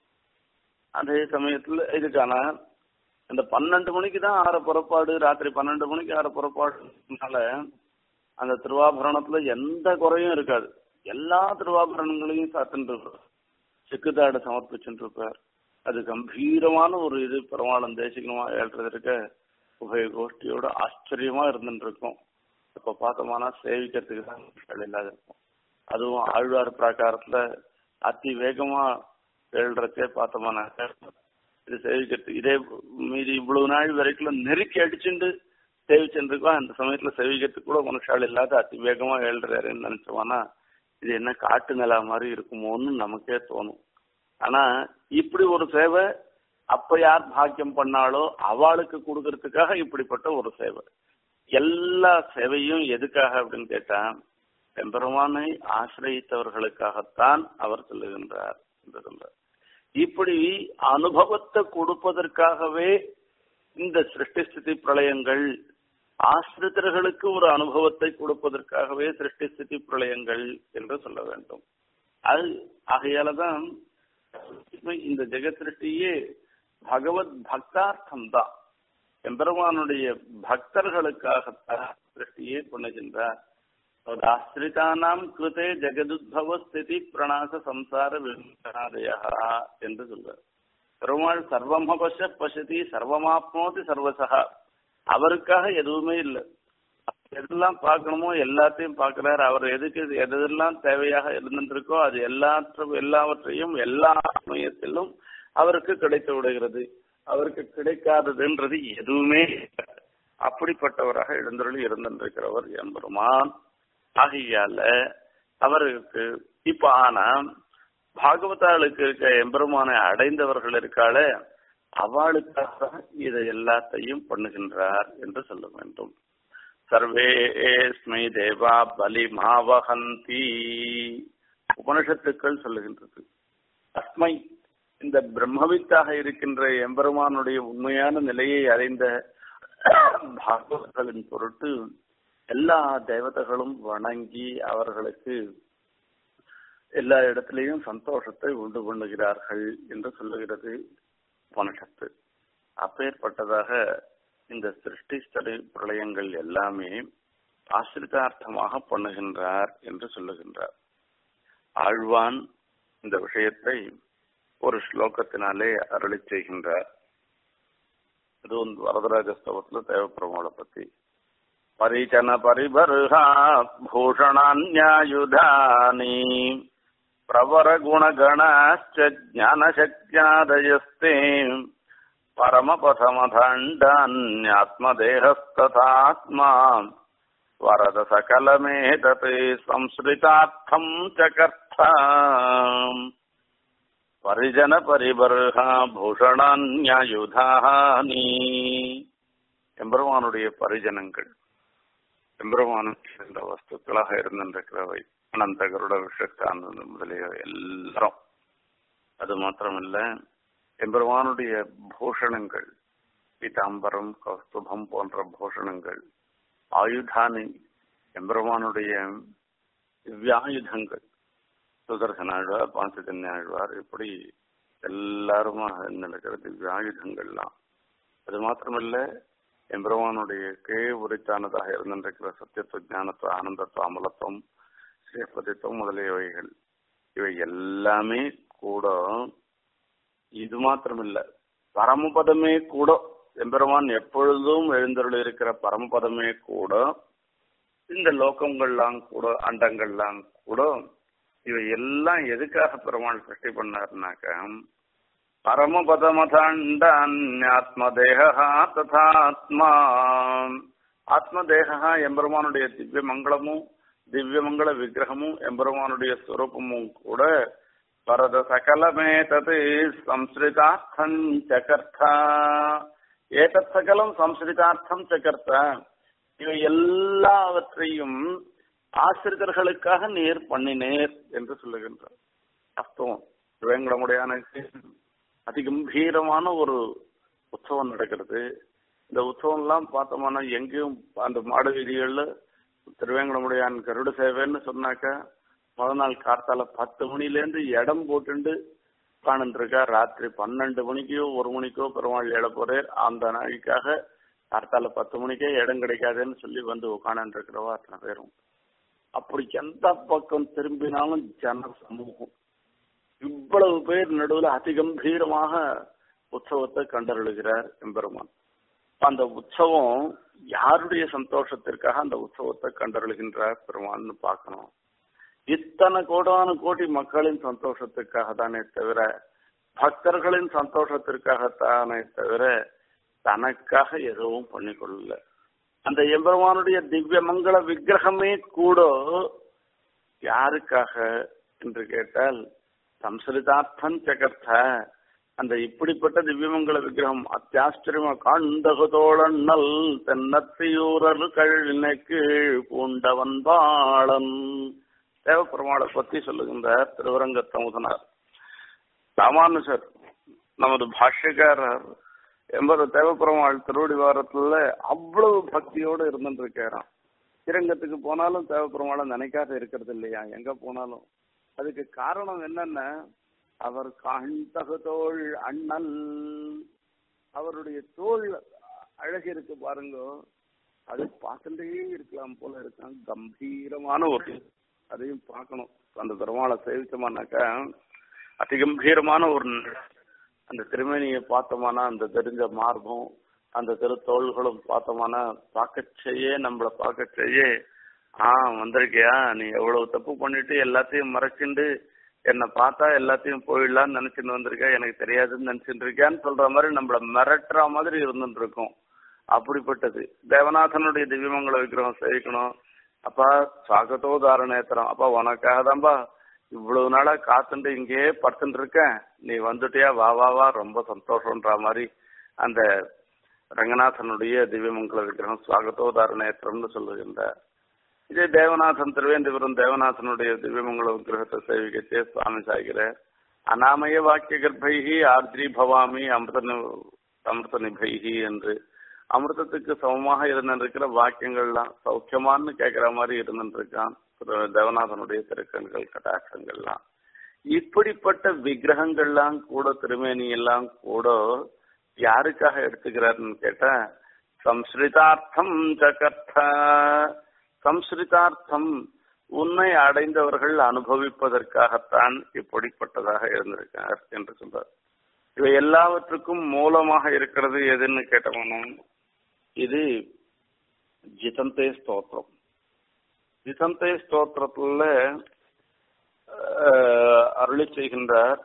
அதே சமயத்துல இதுக்கான அந்த பன்னெண்டு மணிக்கு தான் ஆற புறப்பாடு ராத்திரி பன்னெண்டு மணிக்கு ஆற புறப்பாடுனால அந்த திருவாபரணத்துல எந்த குறையும் இருக்காது எல்லா திருவாபரணங்களையும் சாத்துட்டு இருப்பார் சிக்குதாடு சமர்ப்பிச்சுட்டு இருப்பார் அது கம்பீரமான ஒரு இது பெருமாளம் தேசிகமா ஏற்றுறதுக்க உபய கோஷ்டியோட ஆச்சரியமா இருந்துட்டு இருக்கும் இப்ப பார்த்தோம்னா சேவிக்கிறதுக்கு தான் இல்லாத இருக்கும் அதுவும் ஆழ்வார் பிராகாரத்துல அதி வேகமா எழுறதே பார்த்தோம்னா இது சேவிக்கிறதுக்கு இதே மீதி இவ்வளவு நாள் வரைக்கும் நெருக்கி அடிச்சுட்டு சேவிச்சுருக்கோம் அந்த சமயத்துல சேவிக்கிறதுக்கு கூட மனுஷால் இல்லாத அதி வேகமா எழுறாருன்னு நினைச்சோம்னா இது என்ன காட்டு நிலா மாதிரி இருக்குமோன்னு நமக்கே தோணும் ஆனா இப்படி ஒரு சேவை அப்ப யார் பாக்கியம் பண்ணாலோ அவளுக்கு கொடுக்கறதுக்காக இப்படிப்பட்ட ஒரு சேவை எல்லா சேவையும் எதுக்காக அப்படின்னு கேட்டா பெருமானை ஆசிரியத்தவர்களுக்காகத்தான் அவர் சொல்லுகின்றார் என்று சொல்றார் இப்படி அனுபவத்தை கொடுப்பதற்காகவே இந்த சிருஷ்டி ஸ்திதி பிரளயங்கள் ஆசிரித்தர்களுக்கு ஒரு அனுபவத்தை கொடுப்பதற்காகவே சிருஷ்டி ஸ்திதி பிரளயங்கள் என்று சொல்ல வேண்டும் அது ஆகையாலதான் இந்த ஜெகத் சிருஷ்டியே பகவத் பக்தார்த்தம் தான் எம்பெருமானுடைய பக்தர்களுக்காகத்தான் சிருஷ்டியே பண்ணுகின்றார் ஆசிரிதானாம் கிருதே ஜெகதுத்பவ ஸ்திதி பிரணாச சம்சார விமோசனாதயா என்று சொல்றார் பெருமாள் சர்வம பச பசதி சர்வமாப்னோதி சர்வசகா அவருக்காக எதுவுமே இல்லை எதெல்லாம் பார்க்கணுமோ எல்லாத்தையும் பார்க்கிறார் அவர் எதுக்கு எதெல்லாம் தேவையாக இருந்திருக்கோ அது எல்லாற்றும் எல்லாவற்றையும் எல்லா சமயத்திலும் அவருக்கு கிடைத்து விடுகிறது அவருக்கு கிடைக்காததுன்றது எதுவுமே அப்படிப்பட்டவராக எழுந்தருளி இருந்திருக்கிறவர் எம்பெருமான் ஆகையால அவருக்கு இப்ப ஆனா பாகவதாளுக்கு இருக்க எம்பெருமானை அடைந்தவர்கள் இருக்காள அவளுக்காக இதை எல்லாத்தையும் பண்ணுகின்றார் என்று சொல்ல வேண்டும் சர்வேஸ்மை தேவா பலி மாவகந்தி உபனிஷத்துக்கள் சொல்லுகின்றது அஸ்மை இந்த பிரம்மவித்தாக இருக்கின்ற எம்பெருமானுடைய உண்மையான நிலையை அறிந்த பாகவதர்களின் பொருட்டு எல்லா தேவதைகளும் வணங்கி அவர்களுக்கு எல்லா இடத்திலையும் சந்தோஷத்தை உண்டு பண்ணுகிறார்கள் என்று சொல்லுகிறது உபனிஷத்து அப்பேற்பட்டதாக இந்த சிருஷ்டி ஸ்தலி பிரளயங்கள் எல்லாமே ஆசிரிதார்த்தமாக பண்ணுகின்றார் என்று சொல்லுகின்றார் ஆழ்வான் இந்த விஷயத்தை ஒரு ஸ்லோகத்தினாலே அருளி செய்கின்றார் இது வந்து வரதராஜஸ்தவத்துல தேவப்பிரமோட பத்தி பரிச்சன பரிபருகா பூஷணான்யாயுதானி பிரவர குணகணாச்ச ஞானசக்தியாதயஸ்தே परमपथमखण्डान्यात्मदेहस्तथात्मा वरद सकलमेतत् संसृतार्थम् चकर्थ परिजनपरिबर्हा பூஷணான்யாயுதானி எம்பெருமானுடைய பரிஜனங்கள் எம்பெருமானுக்கு இருந்த வஸ்துக்களாக இருந்திருக்கிறவை அனந்த கருட விஷக்தானந்த முதலிய எல்லாரும் அது மாத்திரமில்ல எம்பெருமானுடைய பூஷணங்கள் பீதாம்பரம் கௌஸ்துபம் போன்ற பூஷணங்கள் ஆயுதானி எம்பெருமானுடைய திவ்யாயுதங்கள் சுதர்சனாழ்வார் பாஞ்சஜன்யாழ்வார் இப்படி எல்லாருமா நடக்கிற திவ்யாயுதங்கள்லாம் அது மாத்திரமல்ல எம்பெருமானுடைய கே உரித்தானதாக இருந்திருக்கிற சத்தியத்துவ ஞானத்துவ ஆனந்தத்துவ அமலத்துவம் ஸ்ரீபதித்துவம் முதலியவைகள் இவை எல்லாமே கூட இது மாத்திரமில்ல பரமபதமே கூட எம்பெருமான் எப்பொழுதும் எழுந்தருள் இருக்கிற பரமபதமே கூட இந்த லோகங்கள்லாம் கூட அண்டங்கள்லாம் கூட இவை எல்லாம் எதுக்காக பெருமாள் சிருஷ்டி பண்ணாருனாக்க பரமபதமதாண்டாத்மதேகா ததாத்மா ஆத்மதேகா எம்பெருமானுடைய திவ்ய மங்களமும் திவ்யமங்கள விக்கிரகமும் எம்பெருமானுடைய ஸ்வரூபமும் கூட பரத சகலமே தது சம்ஸ்கிருதார்த்தம் சகர்த்தா ஏதத் சகலம் சம்ஸ்கிருதார்த்தம் சகர்த்தா இவை எல்லாவற்றையும் ஆசிரியர்களுக்காக நேர் பண்ணினேர் என்று சொல்லுகின்றார் அஸ்தவம் வேங்கடமுடையானுக்கு அதிகம்பீரமான ஒரு உற்சவம் நடக்கிறது இந்த உற்சவம் எல்லாம் பார்த்தோம்னா எங்கேயும் அந்த மாடு வீதிகள்ல திருவேங்கடமுடையான் கருட சேவைன்னு சொன்னாக்கா முத நாள் கார்த்தால பத்து மணிலேருந்து இடம் போட்டுண்டு உட்காந்துருக்கா ராத்திரி பன்னெண்டு மணிக்கோ ஒரு மணிக்கோ பெருமாள் எழ போறார் அந்த நாளைக்காக கார்த்தால பத்து மணிக்கே இடம் கிடைக்காதுன்னு சொல்லி வந்து உட்காந்து இருக்கிறவா அத்தனை பேரும் அப்படி எந்த பக்கம் திரும்பினாலும் ஜன சமூகம் இவ்வளவு பேர் நடுவில் அதிகம்பீரமாக உற்சவத்தை கண்டருளுகிறார் எம்பெருமான் அந்த உற்சவம் யாருடைய சந்தோஷத்திற்காக அந்த உற்சவத்தை கண்டருளுகின்றார் பெருமான்னு பார்க்கணும் இத்தனை கோடான கோடி மக்களின் சந்தோஷத்துக்காக தானே தவிர பக்தர்களின் சந்தோஷத்திற்காகத்தானே தவிர தனக்காக எதுவும் பண்ணிக்கொள்ளல அந்த எம்பெருமானுடைய திவ்ய மங்கள விக்கிரகமே கூட யாருக்காக என்று கேட்டால் சம்சரிதார்த்தம் சகர்த்த அந்த இப்படிப்பட்ட திவ்யமங்கல விக்கிரகம் அத்தியாச்சரியமா காண்டகுதோழன்னல் தென்னத்தியூரல் கழினுக்கு பூண்டவன் பாளன் தேவப்பெருமாளை பத்தி சொல்லுகின்றார் திருவரங்கத்தமுதனார் ராமானுஜர் நமது பாஷ்யக்காரர் எண்பது தேவப்பெருமாள் திருவடி வாரத்துல அவ்வளவு பக்தியோடு இருந்துட்டு இருக்காராம் ஸ்ரீரங்கத்துக்கு போனாலும் தேவப்பெருமாளை நினைக்காத இருக்கிறது இல்லையா எங்க போனாலும் அதுக்கு காரணம் என்னன்னா அவர் காண்டகு தோள் அண்ணல் அவருடைய தோல் அழகு இருக்கு பாருங்க அது பார்த்துட்டே இருக்கலாம் போல இருக்கான் கம்பீரமான ஒரு அதையும் பார்க்கணும் அந்த பெருமாளை சேவிச்சோமானாக்கா அதிகம்பீரமான ஒரு அந்த திருமேனியை பார்த்தோமானா அந்த தெரிஞ்ச மார்பம் அந்த திருத்தோள்களும் பார்த்தோமானா பார்க்கச்சேயே நம்மள பார்க்கச்சேயே ஆ வந்திருக்கியா நீ எவ்வளவு தப்பு பண்ணிட்டு எல்லாத்தையும் மறைச்சிண்டு என்னை பார்த்தா எல்லாத்தையும் போயிடலாம்னு நினைச்சுட்டு வந்திருக்க எனக்கு தெரியாதுன்னு நினைச்சிட்டு இருக்கியான்னு சொல்ற மாதிரி நம்மள மிரட்டுற மாதிரி இருந்துட்டு இருக்கும் அப்படிப்பட்டது தேவநாதனுடைய திவ்யமங்கல விக்கிரகம் சேவிக்கணும் அப்பா சாகத்தோதாரணேத்திரம் அப்பா உனக்காக தான்பா இவ்வளவு நாளா காத்துட்டு இங்கேயே படுத்துட்டு இருக்கேன் நீ வந்துட்டியா வா வா வா ரொம்ப சந்தோஷம்ன்ற மாதிரி அந்த ரங்கநாதனுடைய திவ்யமங்கல விக்கிரகம் சுவாகத்தோதாரணேத்திரம்னு சொல்லுகின்றார் இதே தேவநாதன் திருவேந்திபுரம் தேவநாதனுடைய திவ்யமங்கல விக்கிரகத்தை சேவிக்கச்சே சுவாமி சாய்கிறார் அனாமய வாக்கிய கர்ப்பைகி ஆர்திரி பவாமி அமிர்த அமிர்த நிபைகி என்று அமிர்தத்துக்கு சமமாக இருந்திருக்கிற வாக்கியங்கள்லாம் சௌக்கியமான்னு கேட்கிற மாதிரி இருந்துருக்கான் தேவநாதனுடைய திருக்கண்கள் கட்டாட்சங்கள்லாம் இப்படிப்பட்ட விக்கிரகங்கள்லாம் கூட திருமேனி எல்லாம் கூட யாருக்காக எடுத்துக்கிறாருன்னு கேட்டா சம்ஸ்கிருதார்த்தம் ஜகர்த்த சம்ஸ்கிருதார்த்தம் உன்னை அடைந்தவர்கள் அனுபவிப்பதற்காகத்தான் இப்படிப்பட்டதாக இருந்திருக்கார் என்று சொல்றார் இவை எல்லாவற்றுக்கும் மூலமாக இருக்கிறது எதுன்னு கேட்டோம்னா இது ஜிதந்தே ஸ்தோத்திரம் ஜிதந்தே ஸ்தோத்திரத்துல அருளி செய்கின்றார்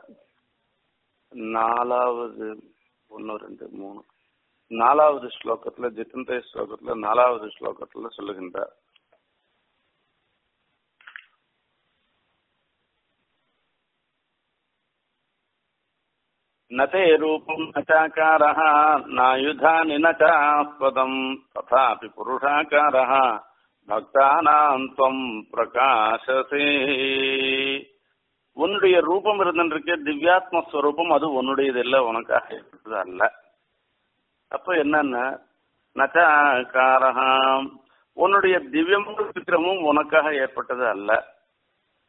நாலாவது ஒன்னு ரெண்டு மூணு நாலாவது ஸ்லோகத்துல ஜிதந்தே ஸ்லோகத்துல நாலாவது ஸ்லோகத்துல சொல்லுகின்றார் न ते रूपम् न चाकारः नायुधानि न चास्पदम् तथापि पुरुषाकारः பக்தானாம் துவம் பிரகாசசே உன்னுடைய ரூபம் இருந்திருக்க திவ்யாத்ம ஸ்வரூபம் அது உன்னுடையது இல்லை உனக்காக இருக்கிறது அல்ல அப்ப என்னன்னா நச்சாக்காரகம் உன்னுடைய திவ்யமும் விக்கிரமும் உனக்காக ஏற்பட்டது அல்ல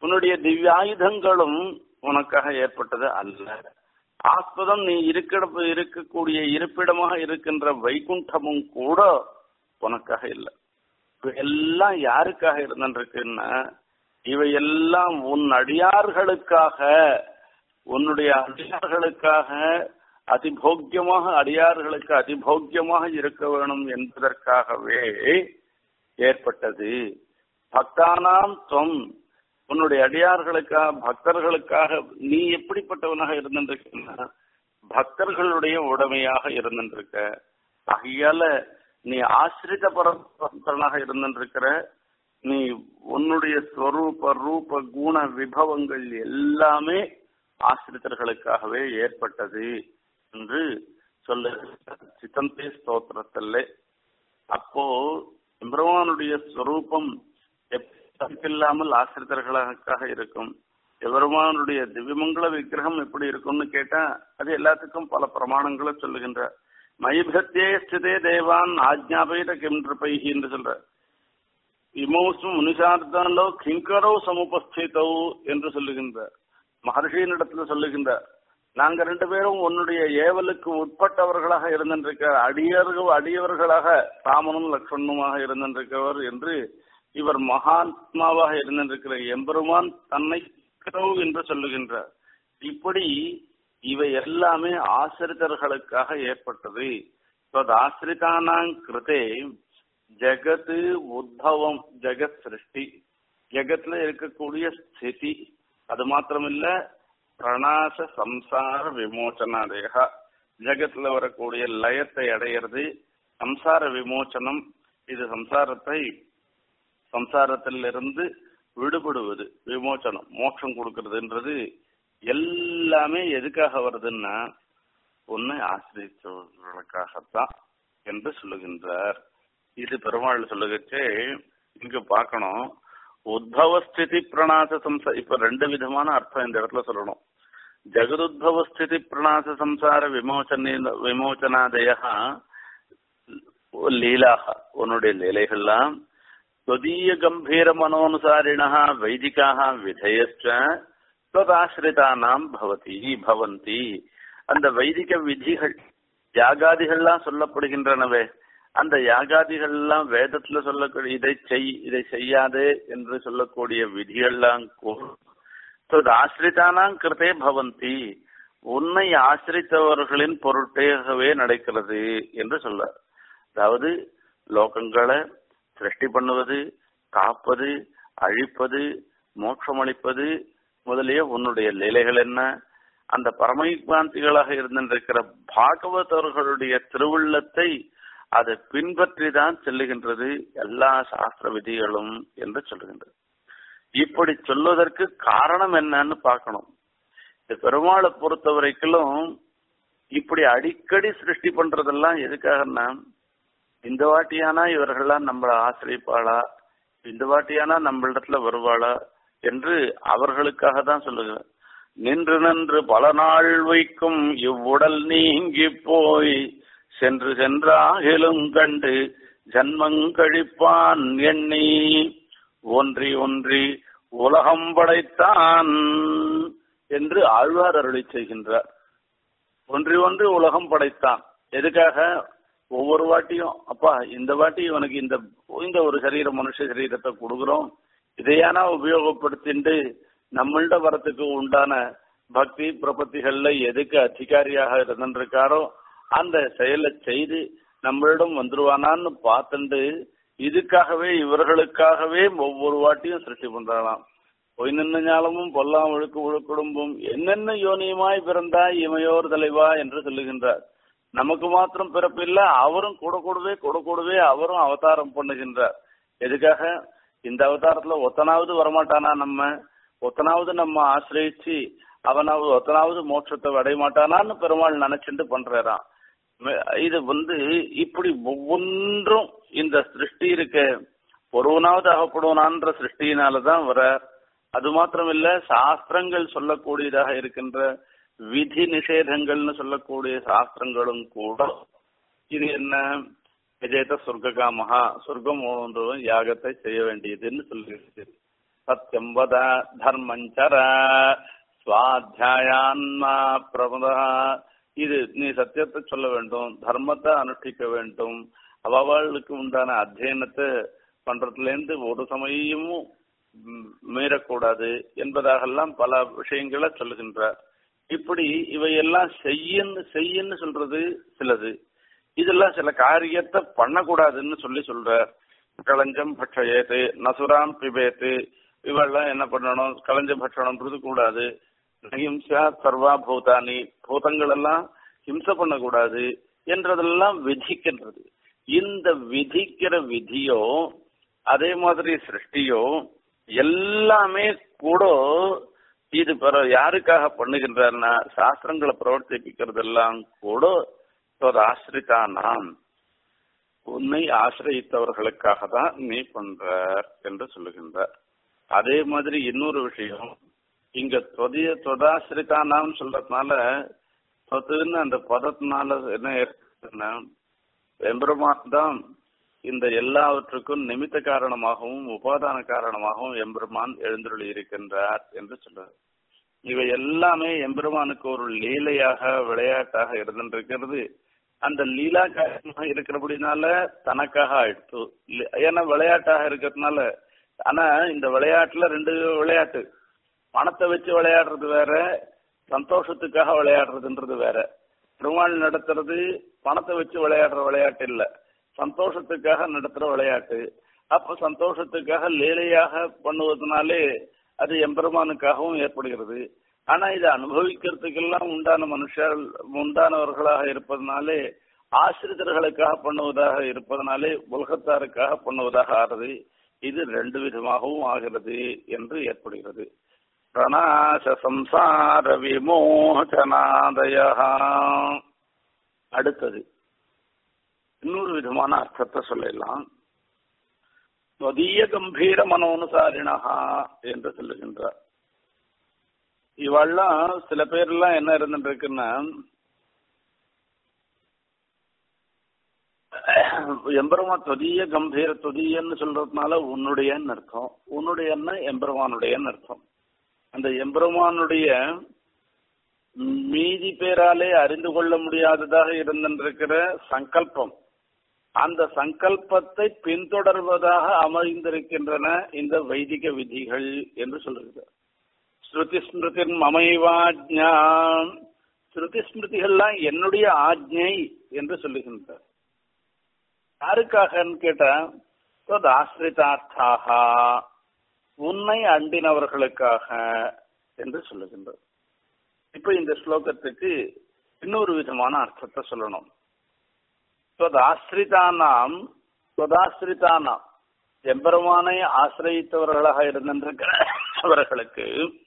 உன்னுடைய திவ்யாயுதங்களும் உனக்காக ஏற்பட்டது அல்ல ஆஸ்பதம் நீ இருக்கிற இருக்கக்கூடிய இருப்பிடமாக இருக்கின்ற வைகுண்டமும் கூட உனக்காக இல்லை எல்லாம் யாருக்காக இருந்துருக்குன்னா இவை எல்லாம் உன் அடியார்களுக்காக உன்னுடைய அடியார்களுக்காக அதிபோக்கியமாக அடியார்களுக்கு அதிபோக்கியமாக இருக்க வேணும் என்பதற்காகவே ஏற்பட்டது பக்தானாம் தொம் உன்னுடைய அடியார்களுக்காக பக்தர்களுக்காக நீ எப்படிப்பட்டவனாக இருந்திருக்க பக்தர்களுடைய உடமையாக இருந்திருக்க ஆகையால நீ ஆசிரித பரம்பரனாக இருந்திருக்கிற நீ உன்னுடைய ஸ்வரூப ரூப குண விபவங்கள் எல்லாமே ஆசிரித்தர்களுக்காகவே ஏற்பட்டது என்று சொல்ல சித்தந்தே ஸ்தோத்திரத்தில் அப்போ எம்பெருமானுடைய ஸ்வரூபம் இல்லாமல் ஆசிரித்தர்களுக்காக இருக்கும் எவருமானுடைய திவ்யமங்கள விக்கிரகம் எப்படி இருக்கும்னு கேட்டா அது எல்லாத்துக்கும் பல பிரமாணங்களை சொல்லுகின்ற மயிபத்தே ஸ்திதே தேவான் ஆஜ்ஞாபயிட கிம் நிருபைஹி என்று சொல்ற இமோசு முனிசார்த்தாலோ கிங்கரோ சமுபஸ்திதோ என்று சொல்லுகின்றார் மகர்ஷியினிடத்துல சொல்லுகின்றார் நாங்க ரெண்டு பேரும் உன்னுடைய ஏவலுக்கு உட்பட்டவர்களாக இருந்திருக்க அடியர்கள் அடியவர்களாக ராமனும் லக்ஷ்மணனுமாக இருந்திருக்கவர் என்று இவர் மகாத்மாவாக இருந்திருக்கிற எம்பெருமான் தன்னை என்று சொல்லுகின்றார் இப்படி இவை எல்லாமே ஆசிரிதர்களுக்காக ஏற்பட்டது ஆசிரிதானாங் கிருதே ஜெகத்து உத்பவம் ஜெகத் சிருஷ்டி ஜெகத்துல இருக்கக்கூடிய ஸ்திதி அது மாத்திரமில்ல பிரணாச சம்சார விமோச்சனாதேகா ஜெகத்துல வரக்கூடிய லயத்தை அடையிறது சம்சார விமோச்சனம் இது சம்சாரத்தை சம்சாரத்திலிருந்து விடுபடுவது விமோச்சனம் மோட்சம் கொடுக்கறதுன்றது எல்லாமே எதுக்காக வருதுன்னா உன்னை ஆசிரியத்தவர்களுக்காகத்தான் என்று சொல்லுகின்றார் இது பெருமாள் சொல்லுகச்சே இங்க பார்க்கணும் உத்பவஸ்திதி பிரணாச சம்சா இப்ப ரெண்டு விதமான அர்த்தம் இந்த இடத்துல சொல்லணும் ஜெகதுத்பவஸ்திதி பிரணாச சம்சார விமோச்சன விமோச்சனாதயா லீலாக உன்னுடைய லீலைகள்லாம் त्वदीय गंभीर मनोनुसारिणः वैदिकाः विधयश्च त्वदाश्रिताனாம் பவதி பவந்தி அந்த வைதிக விதிகள் யாகாதிகள்லாம் சொல்லப்படுகின்றனவே அந்த யாகாதிகள்லாம் வேதத்துல சொல்லக்கூடிய இதை செய் இதை செய்யாதே என்று சொல்லக்கூடிய விதிகள்லாம் கூட ஆசிரிதானாம் கிருத்தே பவந்தி உன்னை ஆசிரித்தவர்களின் பொருட்டாகவே நடக்கிறது என்று சொல்ல அதாவது லோகங்களை சிருஷ்டி பண்ணுவது காப்பது அழிப்பது மோட்சமளிப்பது முதலிய உன்னுடைய லீலைகள் என்ன அந்த பரமயுக்மாந்திகளாக இருந்திருக்கிற பாகவதர்களுடைய திருவுள்ளத்தை அதை பின்பற்றி தான் செல்லுகின்றது எல்லா சாஸ்திர விதிகளும் என்று சொல்லுகின்றது இப்படி சொல்வதற்கு காரணம் என்னன்னு பார்க்கணும் இந்த பெருமாளை பொறுத்த வரைக்கும் இப்படி அடிக்கடி சிருஷ்டி பண்றதெல்லாம் எதுக்காகன்னா இந்த வாட்டியானா இவர்கள்லாம் நம்மளை ஆசிரியப்பாளா இந்த வாட்டியானா நம்மளிடத்துல வருவாளா என்று அவர்களுக்காக தான் சொல்லுகிறேன் நின்று நின்று பல நாள் வைக்கும் இவ்வுடல் நீங்கி போய் சென்று சென்றாகிலும் கண்டு ஜன்மங்கழிப்பான் எண்ணி ஒன்றி ஒன்றி உலகம் படைத்தான் என்று ஆழ்வார் அருளி செய்கின்றார் ஒன்றி ஒன்றி உலகம் படைத்தான் எதுக்காக ஒவ்வொரு வாட்டியும் அப்பா இந்த வாட்டி இவனுக்கு இந்த இந்த ஒரு சரீர மனுஷ சரீரத்தை கொடுக்குறோம் இதையானா உபயோகப்படுத்திட்டு நம்மள்ட வரத்துக்கு உண்டான பக்தி பிரபத்திகள்ல எதுக்கு அதிகாரியாக இருந்திருக்காரோ அந்த செயலை செய்து நம்மளிடம் வந்துருவானான்னு பார்த்துட்டு இதுக்காகவே இவர்களுக்காகவே ஒவ்வொரு வாட்டியும் சிருஷ்டி பண்றானாம் பொய் நின்று ஞாலமும் பொல்லாம் ஒழுக்கு ஒழுக்குடும்பும் என்னென்ன யோனியுமாய் பிறந்தாய் இமையோர் தலைவா என்று சொல்லுகின்றார் நமக்கு மாத்திரம் பிறப்பு இல்ல அவரும் கூட கூடவே கூட கூடவே அவரும் அவதாரம் பண்ணுகின்றார் எதுக்காக இந்த அவதாரத்துல ஒத்தனாவது வரமாட்டானா நம்ம ஒத்தனாவது நம்ம ஆசிரியச்சு அவனாவது ஒத்தனாவது மோட்சத்தை அடைய மாட்டானான்னு பெருமாள் நினைச்சுட்டு பண்றாராம் இது வந்து இப்படி ஒவ்வொன்றும் இந்த சிருஷ்டி இருக்க ஒருவனாவது அகப்படுவனான்ற சிருஷ்டியினாலதான் வர அது மாத்திரம் இல்ல சாஸ்திரங்கள் சொல்லக்கூடியதாக இருக்கின்ற விதி நிஷேதங்கள்னு சொல்லக்கூடிய சாஸ்திரங்களும் கூட இது என்ன விஜயத சொர்க்ககாமகா சொர்க்கம் ஒன்றும் யாகத்தை செய்ய வேண்டியதுன்னு சொல்லியிருக்கு சத்தியம் வத தர்மஞ்சர சுவாத்தியாயான்மா பிரபதா இது நீ சத்தியத்தை சொல்ல வேண்டும் தர்மத்தை அனுஷ்டிக்க வேண்டும் அவளுக்கு உண்டான அத்தியனத்தை பண்றதுல இருந்து ஒரு சமயமும் ம், மீறக்கூடாது என்பதாகலாம் பல விஷயங்களை சொல்லுகின்றார் இப்படி இவையெல்லாம் செய்யன்னு செய்யன்னு சொல்றது சிலது இதெல்லாம் சில காரியத்தை பண்ணக்கூடாதுன்னு சொல்லி சொல்றார் களஞ்சம் பட்சயத்து நசுராம் பிபேத்து இவெல்லாம் என்ன பண்ணணும் களஞ்ச பட்சணம் கூடாது அஹிம்சா சர்வா பூதானி பூதங்கள் எல்லாம் ஹிம்சை பண்ணக்கூடாது என்றதெல்லாம் விதிக்கின்றது இந்த விதிக்கிற விதியோ அதே மாதிரி சிருஷ்டியோ எல்லாமே கூட இது பிற யாருக்காக பண்ணுகின்றன்னா சாஸ்திரங்களை பிரவர்த்திப்பிக்கிறதெல்லாம் கூட ஒரு ஆசிரிதானாம் உன்னை ஆசிரியத்தவர்களுக்காக தான் நீ பண்ற என்று சொல்லுகின்றார் அதே மாதிரி இன்னொரு விஷயம் இங்க தொதிய தொதாசிரிதானாம் சொல்றதுனால தொத்துன்னு அந்த பதத்தினால என்ன ஏற்படுதுன்னா எம்பெருமான் தான் இந்த எல்லாவற்றுக்கும் நிமித்த காரணமாகவும் உபாதான காரணமாகவும் எம்பெருமான் எழுந்தருளி இருக்கின்றார் என்று சொல்றார் இவை எல்லாமே எம்பெருமானுக்கு ஒரு லீலையாக விளையாட்டாக இருந்திருக்கிறது அந்த லீலா காரணமாக இருக்கிறபடினால தனக்காக ஆயிடுத்து இல்ல- ஏன்னா விளையாட்டாக இருக்கிறதுனால ஆனா இந்த விளையாட்டுல ரெண்டு விளையாட்டு பணத்தை வச்சு விளையாடுறது வேற சந்தோஷத்துக்காக விளையாடுறதுன்றது வேற பெருமாள் நடத்துறது பணத்தை வச்சு விளையாடுற விளையாட்டு இல்ல சந்தோஷத்துக்காக நடத்துற விளையாட்டு அப்ப சந்தோஷத்துக்காக லீலையாக பண்ணுவதனாலே அது எம்பெருமானுக்காகவும் ஏற்படுகிறது ஆனா இதை அனுபவிக்கிறதுக்கெல்லாம் உண்டான மனுஷர் உண்டானவர்களாக இருப்பதனாலே ஆசிரியர்களுக்காக பண்ணுவதாக இருப்பதனாலே உலகத்தாருக்காக பண்ணுவதாக ஆகிறது இது ரெண்டு விதமாகவும் ஆகிறது என்று ஏற்படுகிறது பிரணாச சம்சார விமோசனாதய அடுத்தது இன்னொரு விதமான அர்த்தத்தை சொல்லலாம் ஸ்வதீய கம்பீர மனோனுசாரிணா என்று சொல்லுகின்றார் இவெல்லாம் சில பேர்லாம் என்ன இருந்துருக்குன்னா எம்பெருமா தொதிய கம்பீர தொதியன்னு சொல்றதுனால உன்னுடையன்னு அர்த்தம் உன்னுடையன்னா எம்பெருமானுடையன்னு அர்த்தம் அந்த எம்பெருமானுடைய மீதி பேராலே அறிந்து கொள்ள முடியாததாக இருந்திருக்கிற சங்கல்பம் அந்த சங்கல்பத்தை பின்தொடர்வதாக அமைந்திருக்கின்றன இந்த வைதிக விதிகள் என்று சொல்லுகிறது ஸ்ருதி ஸ்மிருதின் மமைவாஜ்ஞா ஸ்ருதி ஸ்மிருதிகள்லாம் என்னுடைய ஆஜ்ஞை என்று சொல்லுகின்றார் யாருக்காகன்னு கேட்டா தது ஆசிரிதார்த்தாக உன்னை அண்டினவர்களுக்காக என்று சொல்லுகின்றார் இப்ப இந்த ஸ்லோகத்துக்கு இன்னொரு விதமான அர்த்தத்தை சொல்லணும் ஆசிரிதானாம் ஸ்வதாசிரிதானாம் எம்பெருமானை ஆசிரியத்தவர்களாக இருந்திருக்கிறவர்களுக்கு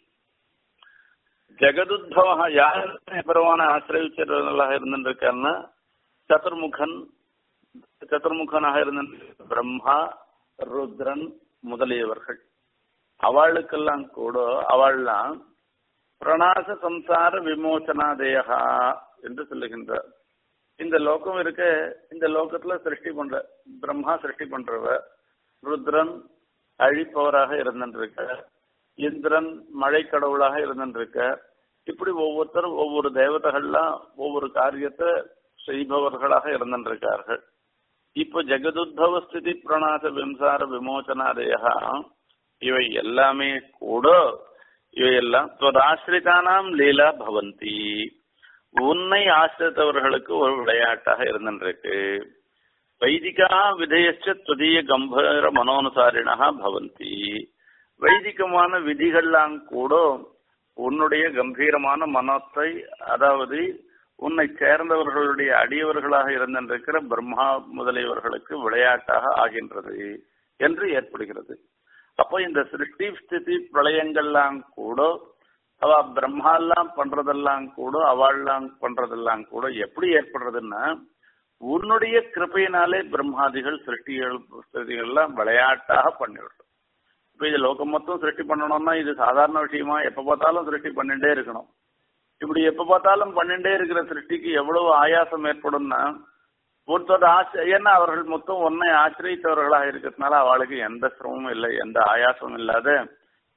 ஜெகதுத்பவ யார் எம்பெருமானை ஆசிரியச்சவர்களாக இருந்திருக்காருன்னா சதுர்முகன் சதுர்முகனாக இருந்த பிரம்மா ருத்ரன் முதலியவர்கள் அவளுக்கெல்லாம் கூட அவள்லாம் பிரணாச சம்சார விமோச்சனாதேயா என்று சொல்லுகின்றார் இந்த லோகம் இருக்க இந்த லோகத்துல சிருஷ்டி பண்ற பிரம்மா சிருஷ்டி பண்றவர் ருத்ரன் அழிப்பவராக இருந்திருக்க இந்திரன் மழை கடவுளாக இருந்திருக்க இப்படி ஒவ்வொருத்தரும் ஒவ்வொரு தேவதைகள்லாம் ஒவ்வொரு காரியத்தை செய்பவர்களாக இருந்திருக்கார்கள் இப்போ ஜெகதுத்பவ ஸ்திதி பிரணாச விம்சார விமோச்சனாதயா இவை எல்லாமே கூட இவையெல்லாம் துவதாசிரிதானாம் லீலா பவந்தி உன்னை ஆசிரித்தவர்களுக்கு ஒரு விளையாட்டாக இருந்திருக்கு வைதிகா விதயச்ச துதிய கம்பீர மனோனுசாரிணா பவந்தி வைதிகமான விதிகள்லாம் கூட உன்னுடைய கம்பீரமான மனத்தை அதாவது உன்னை சேர்ந்தவர்களுடைய அடியவர்களாக இருந்திருக்கிற பிரம்மா முதலியவர்களுக்கு விளையாட்டாக ஆகின்றது என்று ஏற்படுகிறது அப்போ இந்த சிருஷ்டி ஸ்திதி பிரளயங்கள்லாம் கூட அவ பிரம்மாலாம் பண்றதெல்லாம் கூட அவள்லாம் பண்றதெல்லாம் கூட எப்படி ஏற்படுறதுன்னா உன்னுடைய கிருப்பையினாலே பிரம்மாதிகள் சிருஷ்டிகள் ஸ்திதிகள்லாம் விளையாட்டாக பண்ணிவிடுறோம் இப்ப இது லோகம் மொத்தம் சிருஷ்டி பண்ணணும்னா இது சாதாரண விஷயமா எப்ப பார்த்தாலும் சிருஷ்டி பண்ணிட்டே இருக்கணும் இப்படி எப்ப பார்த்தாலும் பண்ணிட்டே இருக்கிற சிருஷ்டிக்கு எவ்வளவு ஆயாசம் ஏற்படும்னா ஒருத்தர் ஆச்ச ஏன்னா அவர்கள் மொத்தம் ஒன்னை ஆசிரியத்தவர்களாக இருக்கிறதுனால அவளுக்கு எந்த சிரமமும் இல்லை எந்த ஆயாசமும் இல்லாத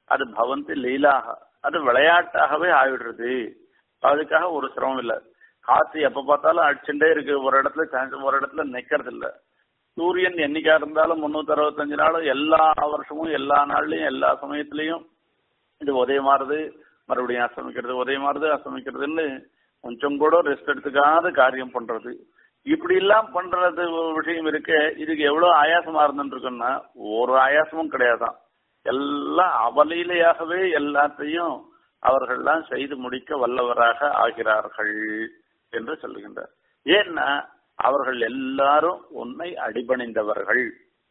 அது பவந்தி லீலாக அது விளையாட்டாகவே ஆயிடுறது அதுக்காக ஒரு சிரமம் இல்லை காத்து எப்ப பார்த்தாலும் அடிச்சுட்டே இருக்கு ஒரு இடத்துல சாஞ்ச- ஒரு இடத்துல நிக்கிறது இல்ல சூரியன் என்னைக்கா இருந்தாலும் முன்னூத்தி அறுபத்தஞ்சு நாளும் எல்லா வருஷமும் எல்லா நாள்லயும் எல்லா சமயத்திலையும் இது உதயமாறுது மறுபடியும் அஸ்தமிக்கிறது உதயமாறுது அஸ்தமிக்கிறதுன்னு கொஞ்சம் கூட ரெஸ்ட் எடுத்துக்காத காரியம் பண்றது இப்படி எல்லாம் பண்றது ஒரு விஷயம் இருக்கு இதுக்கு எவ்வளவு ஆயாசமா இருந்துருக்குன்னா ஒரு ஆயாசமும் கிடையாதான் எல்லாம் அவலீலையாகவே எல்லாத்தையும் அவர்கள்லாம் செய்து முடிக்க வல்லவராக ஆகிறார்கள் என்று சொல்லுகின்றார் ஏன்னா அவர்கள் எல்லாரும் உன்னை அடிபணிந்தவர்கள்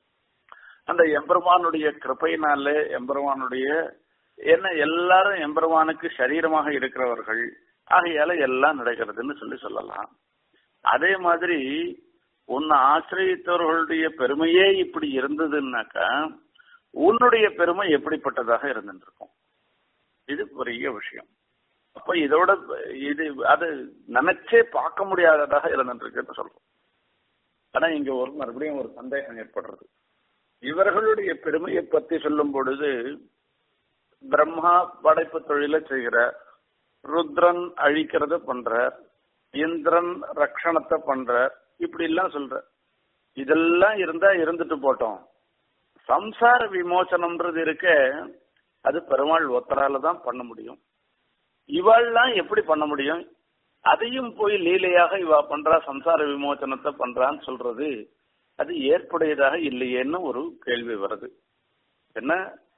அந்த எம்பெருமானுடைய கிருபையினாலே எம்பெருமானுடைய என்ன எல்லாரும் எம்பெருமானுக்கு சரீரமாக இருக்கிறவர்கள் ஆகையால எல்லாம் நடக்கிறதுன்னு சொல்லி சொல்லலாம் அதே மாதிரி உன்னை ஆசிரியத்தவர்களுடைய பெருமையே இப்படி இருந்ததுன்னாக்கா உன்னுடைய பெருமை எப்படிப்பட்டதாக இருந்துருக்கும் இது பெரிய விஷயம் அப்ப இதோட இது அது நினைச்சே பார்க்க முடியாததாக இருந்துருக்குன்னு சொல்றோம் ஆனா இங்க ஒரு மறுபடியும் ஒரு சந்தேகம் ஏற்படுறது இவர்களுடைய பெருமையை பத்தி சொல்லும் பொழுது பிரம்மா படைப்பு தொழிலை செய்கிறார் ருத்ரன் அழிக்கிறத பண்றார் இந்திரன் ரக்ஷணத்தை பண்றார் இப்படி எல்லாம் சொல்ற இதெல்லாம் இருந்தா இருந்துட்டு போட்டோம் சம்சார விமோசனம்ன்றது இருக்க அது பெருமாள் ஒத்தரால தான் பண்ண முடியும் இவாள்லாம் எப்படி பண்ண முடியும் அதையும் போய் லீலையாக இவா பண்றா சம்சார விமோசனத்தை பண்றான்னு சொல்றது அது ஏற்புடையதாக இல்லையேன்னு ஒரு கேள்வி வருது என்ன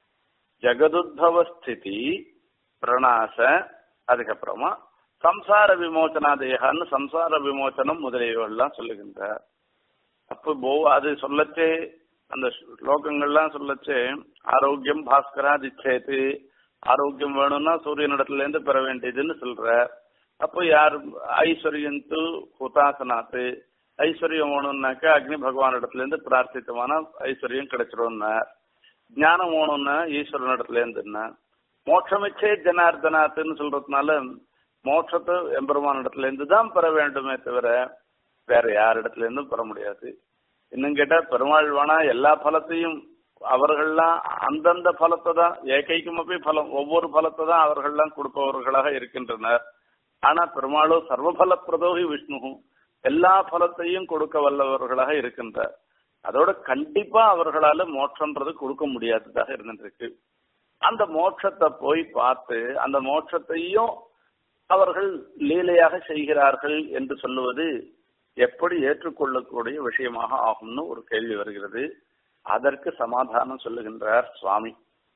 ஜெகதுத்பவ ஸ்திதி பிரணாச அதுக்கப்புறமா சம்சார விமோச்சனாதேகான்னு சம்சார விமோச்சனம் முதலியவெல்லாம் சொல்லுகின்றார் அப்போ போ அது சொல்லச்சே அந்த ஸ்லோகங்கள்லாம் சொல்லச்சே ஆரோக்கியம் பாஸ்கராத் இச்சேத்து ஆரோக்கியம் வேணும்னா சூரியனிடத்துல இருந்து பெற வேண்டியதுன்னு சொல்ற அப்போ யார் ஐஸ்வர்யந்து ஹுதாசனாத்து ஐஸ்வர்யம் வேணும்னாக்கா அக்னி பகவான் இடத்துல இருந்து பிரார்த்தித்தமான ஐஸ்வர்யம் கிடைச்சிரும்னார் ஞானம் வேணும்னா ஈஸ்வரன் இடத்துல இருந்துன்னா மோட்சமிச்சே ஜனார்தனாத்துன்னு சொல்றதுனால மோட்சத்தை எம்பெருமான் இடத்துல இருந்து தான் பெற வேண்டுமே தவிர வேற யார் இடத்துல இருந்தும் பெற முடியாது இன்னும் கேட்டா பெருமாள் வேணா எல்லா பலத்தையும் அவர்கள்லாம் அந்தந்த பலத்தை தான் ஏகைக்குமப்பி பலம் ஒவ்வொரு பலத்தை தான் அவர்கள்லாம் கொடுப்பவர்களாக இருக்கின்றனர் ஆனா பெருமாளோ சர்வபல பிரதோகி விஷ்ணு எல்லா பலத்தையும் கொடுக்க வல்லவர்களாக இருக்கின்றார் அதோட கண்டிப்பா அவர்களால மோட்சம்ன்றது கொடுக்க முடியாததாக இருந்துருக்கு அந்த மோட்சத்தை போய் பார்த்து அந்த மோட்சத்தையும் அவர்கள் லீலையாக செய்கிறார்கள் என்று சொல்லுவது எப்படி ஏற்றுக்கொள்ளக்கூடிய விஷயமாக ஆகும்னு ஒரு கேள்வி வருகிறது அதற்கு சமாதானம் சொல்லுகின்றார் சுவாமி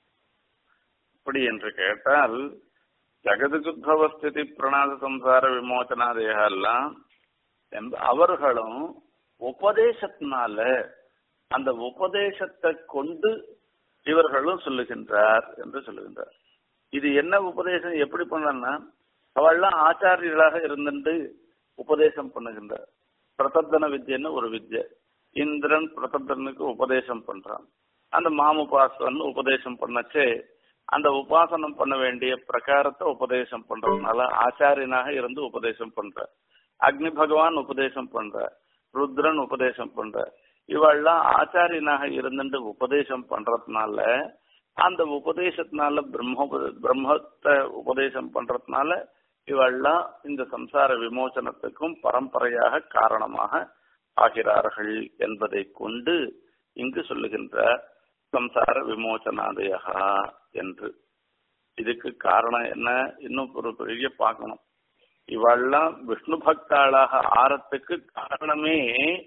இப்படி என்று கேட்டால் ஜெகதுகுத்பவஸ்திதி பிரணாத சம்சார விமோச்சனாதேகெல்லாம் அவர்களும் உபதேசத்தினால அந்த உபதேசத்தை கொண்டு இவர்களும் சொல்லுகின்றார் என்று சொல்லுகின்றார் இது என்ன உபதேசம் எப்படி பண்ணனா அவள்லாம் ஆச்சாரியர்களாக இருந்துட்டு உபதேசம் பண்ணுகின்றார் பிரதத்தன வித்யன்னு ஒரு வித்யை இந்திரன் பிரதத்தனுக்கு உபதேசம் பண்றான் அந்த மாமுபாசன் உபதேசம் பண்ணச்சே அந்த உபாசனம் பண்ண வேண்டிய பிரகாரத்தை உபதேசம் பண்றதுனால ஆச்சாரியனாக இருந்து உபதேசம் பண்ற அக்னி பகவான் உபதேசம் பண்ற ருத்ரன் உபதேசம் பண்ற இவெல்லாம் ஆச்சாரியனாக இருந்துட்டு உபதேசம் பண்றதுனால அந்த உபதேசத்தினால பிரம்ம பிரம்மத்தை உபதேசம் பண்றதுனால இவெல்லாம் இந்த சம்சார விமோசனத்துக்கும் பரம்பரையாக காரணமாக ஆகிறார்கள் என்பதை கொண்டு இங்கு சொல்லுகின்ற சம்சார விமோசனாதயா என்று இதுக்கு காரணம் என்ன இன்னும் ஒரு பெரிய பார்க்கணும் இவெல்லாம் விஷ்ணு பக்தாளாக ஆறத்துக்கு காரணமே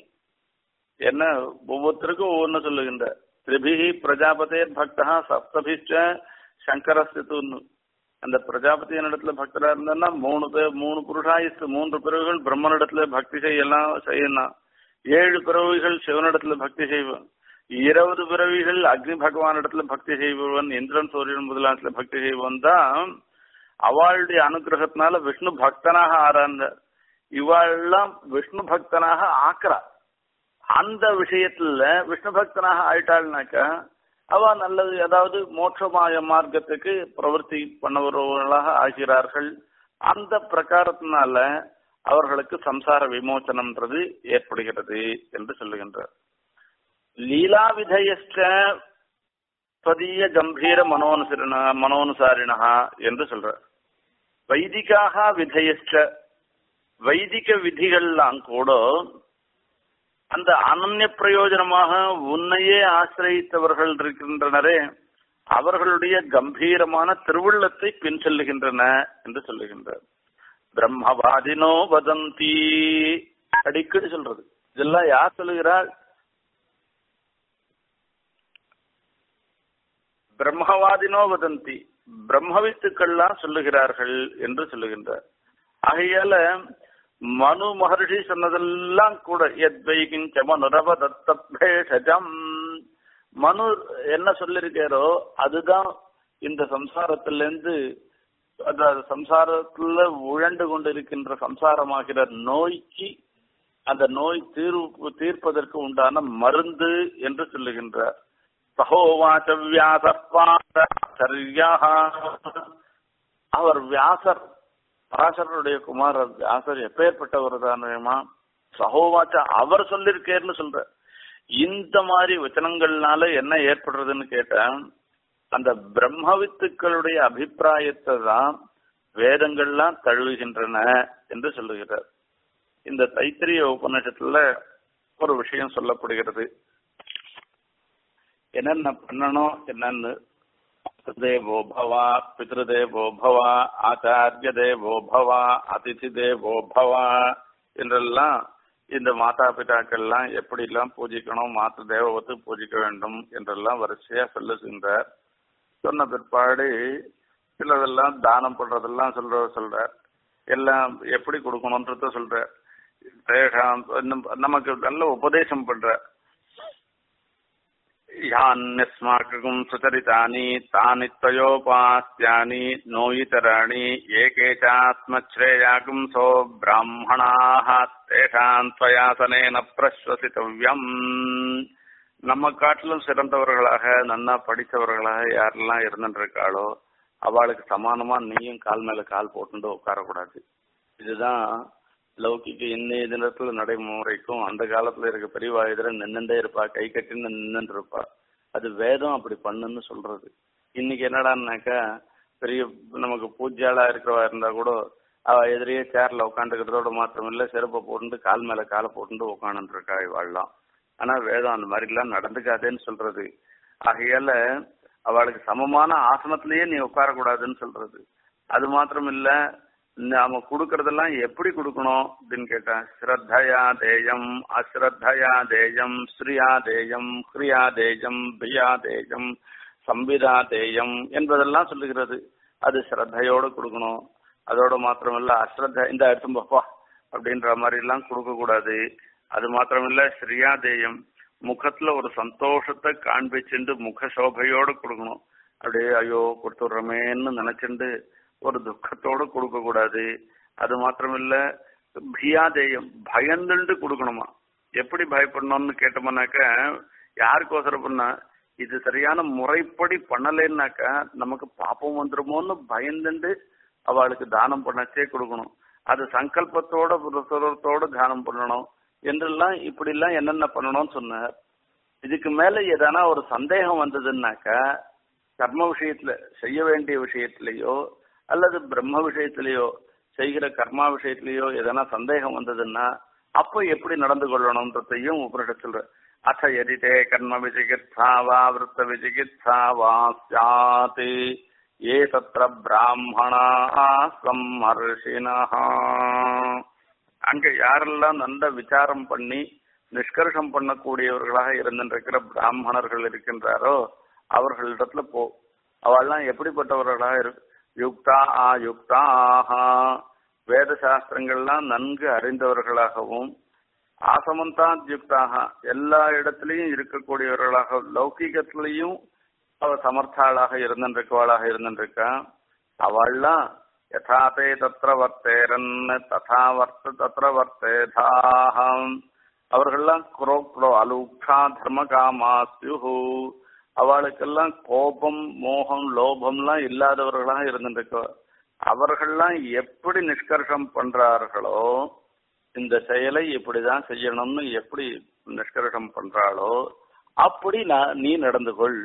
என்ன ஒவ்வொருத்தருக்கும் ஒவ்வொன்னு சொல்லுகின்ற திரிபிகி பிரஜாபதே பக்தா சப்தபிச்ச சங்கரஸ்துன்னு அந்த பிரஜாபதியின் இடத்துல பக்தரா இருந்தா மூணு பேர் மூணு புருஷாயுஸ்து மூன்று பிறவிகள் பிரம்மனிடத்துல பக்தி செய்யலாம் செய்யலாம் ஏழு பிறவிகள் சிவனிடத்துல பக்தி செய்வன் இருபது பிறவிகள் அக்னி பகவான் இடத்துல பக்தி செய்பவன் இந்திரன் சூரியன் முதலாத்துல பக்தி செய்வன் தான் அவளுடைய அனுகிரகத்தினால விஷ்ணு பக்தனாக ஆறாங்க இவாள்லாம் விஷ்ணு பக்தனாக ஆக்குறா அந்த விஷயத்துல விஷ்ணு பக்தனாக ஆயிட்டாள்னாக்கா அவ நல்லது அதாவது மோட்சமாய மார்க்கத்துக்கு பிரவர்த்தி பண்ணவர்களாக ஆகிறார்கள் அந்த பிரகாரத்தினால அவர்களுக்கு சம்சார விமோச்சனம்ன்றது ஏற்படுகிறது என்று சொல்லுகின்றார் லீலா விதயஸ்ட ஸ்வதீய கம்பீர மனோனுசரண மனோனுசாரிணா என்று சொல்ற வைதிகாக விதையச்ச வைதிக விதிகள்லாம் கூட அந்த அனன்ய பிரயோஜனமாக உன்னையே ஆசிரியத்தவர்கள் இருக்கின்றனரே அவர்களுடைய கம்பீரமான திருவுள்ளத்தை பின் செல்லுகின்றன என்று சொல்லுகின்றார் பிரம்மவாதினோ வதந்தி அடிக்கடி சொல்றது இதெல்லாம் யார் சொல்லுகிறாள் பிரம்மவாதினோ வதந்தி பிரம்மவித்துக்கள்லாம் சொல்லுகிறார்கள் என்று சொல்லுகின்றார் ஆகையால மனு மகர்ஷி சொன்னதெல்லாம் கூட எத்வைகிஞ்ச மனுரவ தத்தபேஷஜம் மனு என்ன சொல்லிருக்காரோ அதுதான் இந்த சம்சாரத்திலிருந்து அதாவது சம்சாரத்துல உழண்டு கொண்டிருக்கின்ற சம்சாரமாகிற நோய்க்கு அந்த நோய் தீர்வு தீர்ப்பதற்கு உண்டான மருந்து என்று சொல்லுகின்றார் சகோவாச்ச வியாசர்யா அவர் வியாசர் பராசரனுடைய குமாரர் வியாசர் எப்பேற்பட்டவர் தானேமா சகோவாச்ச அவர் சொல்லிருக்கேன்னு சொல்ற இந்த மாதிரி வச்சனங்கள்னால என்ன ஏற்படுறதுன்னு கேட்டேன் அந்த பிரம்மவித்துக்களுடைய அபிப்பிராயத்தை தான் வேதங்கள்லாம் தழுவுகின்றன என்று சொல்லுகிறார் இந்த தைத்திரிய உபநிஷத்துல ஒரு விஷயம் சொல்லப்படுகிறது என்னென்ன பண்ணணும் என்னன்னு தேவோ பவா பித்ருதேவோ பவா ஆச்சாரிய தேவோ பவா அதிதி தேவோ பவா என்றெல்லாம் இந்த மாதா பிதாக்கள்லாம் எப்படி எல்லாம் பூஜிக்கணும் மாத்து தேவத்தை பூஜிக்க வேண்டும் என்றெல்லாம் வரிசையா சொல்லுகின்றார் சொன்ன பிற்பாடு சிலதெல்லாம் தானம் பண்றதெல்லாம் சொல்ற சொல்ற எல்லாம் எப்படி கொடுக்கணும்ன்றத சொல்ற நமக்கு நல்ல உபதேசம் பண்ற யான்யஸ்மாக்கும் சுச்சரிதானி தானி त्वयोपास्यानि நோயிதராணி ஏகே சாத்மஸ்ரேயாகும் சோ பிராமணாக தேஷாம் துவயாசனேன பிரஸ்வசித்தவ்யம் நம்ம காட்டிலும் சிறந்தவர்களாக நன்னா படித்தவர்களாக யாரெல்லாம் இருந்துட்டு இருக்காளோ அவளுக்கு சமானமா நீயும் கால் மேல கால் போட்டுட்டு உட்காரக்கூடாது இதுதான் லௌகிக்கு இன்னைய தினத்துல நடைமுறைக்கும் அந்த காலத்துல இருக்க பெரியவா எதிர நின்னுட்டே இருப்பா கை கட்டின்னு நின்னுட்டு இருப்பா அது வேதம் அப்படி பண்ணுன்னு சொல்றது இன்னைக்கு என்னடான்னாக்கா பெரிய நமக்கு பூஜ்யாளா இருக்கிறவா இருந்தா கூட அவ எதிரியே சேர்ல உட்காந்துக்கிறதோட மாத்திரம் இல்ல செருப்பை போட்டு கால் மேல காலை போட்டு உட்காந்துட்டு இருக்கா இவாள்லாம் ஆனா வேதம் அந்த மாதிரி எல்லாம் நடந்துக்காதேன்னு சொல்றது ஆகையால அவளுக்கு சமமான ஆசனத்திலேயே நீ உட்காரக்கூடாதுன்னு சொல்றது அது மாத்திரம் இல்ல நாம கொடுக்கறதெல்லாம் எப்படி கொடுக்கணும் அப்படின்னு கேட்டேன் ஸ்ரத்தயா தேயம் அஸ்ரத்தயா தேயம் ஸ்ரீயா தேயம் ஹ்ரியா தேயம் பியா தேயம் சம்பிதா தேயம் என்பதெல்லாம் சொல்லுகிறது அது ஸ்ரத்தையோட கொடுக்கணும் அதோட மாத்திரமில்ல அஸ்ரத்த இந்த எடுத்து பப்பா அப்படின்ற மாதிரி எல்லாம் கொடுக்க கூடாது அது மாத்திரமில்ல ஸ்ரீயா தேயம் முகத்துல ஒரு சந்தோஷத்தை காண்பிச்சுண்டு முக சோபையோட கொடுக்கணும் அப்படியே ஐயோ கொடுத்துடுறமேன்னு நினைச்சுண்டு ஒரு துக்கத்தோட கொடுக்க கூடாது அது மாத்திரமில்ல பியாதேயம் பயந்துண்டு கொடுக்கணுமா எப்படி பயப்படணும்னு கேட்டோம்னாக்க யாருக்கோசரம் பண்ணா இது சரியான முறைப்படி பண்ணலைன்னாக்கா நமக்கு பாப்பம் வந்துருமோன்னு பயந்துண்டு அவளுக்கு தானம் பண்ணச்சே கொடுக்கணும் அது சங்கல்பத்தோட புரசுரத்தோட தானம் பண்ணணும் என்றெல்லாம் இப்படி எல்லாம் என்னென்ன பண்ணணும்னு சொன்னார் இதுக்கு மேல எதனா ஒரு சந்தேகம் வந்ததுன்னாக்கா கர்ம விஷயத்துல செய்ய வேண்டிய விஷயத்திலேயோ அல்லது பிரம்ம விஷயத்திலேயோ செய்கிற கர்மா விஷயத்திலேயோ எதனா சந்தேகம் வந்ததுன்னா அப்போ எப்படி நடந்து கொள்ளணும்ன்றதையும் உபனிஷத் சொல்ற அச்ச எதிதே கர்ம விசிகித்சா வா விருத்த விசிகித்சா வா சாத் ஏ தத்திர பிராமணா சம்மர்ஷினா அங்க யாரெல்லாம் நல்ல விசாரம் பண்ணி நிஷ்கர்ஷம் பண்ணக்கூடியவர்களாக இருந்திருக்கிற பிராமணர்கள் இருக்கின்றாரோ அவர்களிடத்துல போ அவள்லாம் எப்படிப்பட்டவர்களாக இருக்கு யுக்தா ஆயுக்தாக வேத சாஸ்திரங்கள்லாம் நன்கு அறிந்தவர்களாகவும் ஆசமந்தாத்யுக்தாக எல்லா இடத்திலையும் இருக்கக்கூடியவர்களாக லௌகிகத்திலையும் அவ சமர்த்தாளாக இருந்திருக்கவாளாக இருந்திருக்கா அவள்லாம் யதாதே தத்திர வர்த்தேரன் ததா வர்த்த தத்திர வர்த்தேதாகம் அவர்கள்லாம் குரோக்ரோ அலுக்ஷா தர்ம காமாஸ்யுஹு அவளுக்கெல்லாம் கோபம் மோகம் லோபம்லாம் இல்லாதவர்களாக இருந்துருக்கோ அவர்கள்லாம் எப்படி நிஷ்கர்ஷம் பண்றார்களோ இந்த செயலை இப்படிதான் செய்யணும்னு எப்படி நிஷ்கர்ஷம் பண்றாளோ அப்படி நான் நீ நடந்து கொள்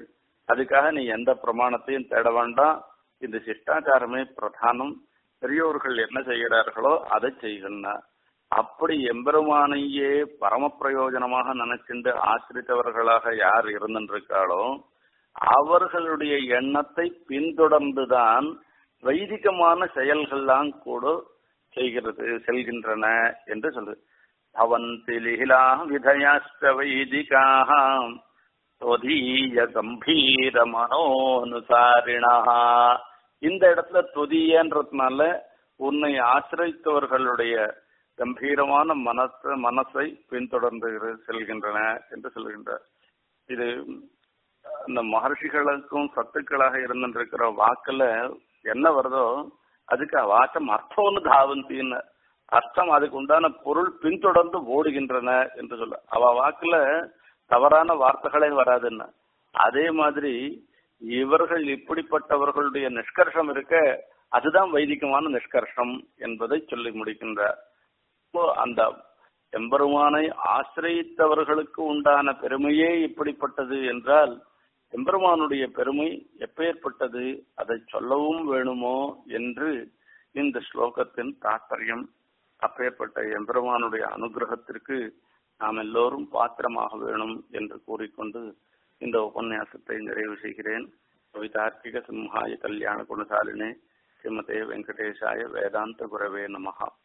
அதுக்காக நீ எந்த பிரமாணத்தையும் தேட வேண்டாம் இந்த சிஷ்டாச்சாரமே பிரதானம் பெரியோர்கள் என்ன செய்கிறார்களோ அதை செய்கின்ற அப்படி எம்பெருமானையே பரம பிரயோஜனமாக நினைச்சிட்டு ஆசிரித்தவர்களாக யார் இருந்திருக்காளோ அவர்களுடைய எண்ணத்தை பின்தொடர்ந்துதான் வைதிகமான செயல்கள்லாம் கூட செய்கிறது செல்கின்றன என்று சொல்லு பவந்தி லிகிலா விதயாஸ்த வைதிகாக தொதீய கம்பீர மனோனுசாரிணா இந்த இடத்துல தொதியன்றதுனால உன்னை ஆசிரியத்தவர்களுடைய கம்பீரமான மனச மனசை பின்தொடர்ந்து செல்கின்றன என்று சொல்கின்றார் இது இந்த மகர்ஷிகளுக்கும் சத்துக்களாக இருந்திருக்கிற வாக்குல என்ன வருதோ அதுக்கு வாச்சம் அர்த்தம்னு தாவந்தின்னு அர்த்தம் அதுக்கு உண்டான பொருள் பின்தொடர்ந்து ஓடுகின்றன என்று சொல்ல அவ வாக்குல தவறான வார்த்தைகளே வராதுன்னு அதே மாதிரி இவர்கள் இப்படிப்பட்டவர்களுடைய நிஷ்கர்ஷம் இருக்க அதுதான் வைதிகமான நிஷ்கர்ஷம் என்பதை சொல்லி முடிக்கின்றார் அந்த எம்பெருமானை ஆசிரியத்தவர்களுக்கு உண்டான பெருமையே இப்படிப்பட்டது என்றால் எம்பெருமானுடைய பெருமை எப்பேற்பட்டது அதை சொல்லவும் வேணுமோ என்று இந்த ஸ்லோகத்தின் தாற்பயம் அப்பேற்பட்ட எம்பெருமானுடைய அனுகிரகத்திற்கு நாம் எல்லோரும் பாத்திரமாக வேணும் என்று கூறிக்கொண்டு இந்த உபன்யாசத்தை நிறைவு செய்கிறேன் கவிதார்க்கிக சிம்ஹாய கல்யாண குணசாலினே ஸ்ரீமதே வெங்கடேஷாய வேதாந்த குரவே நமகா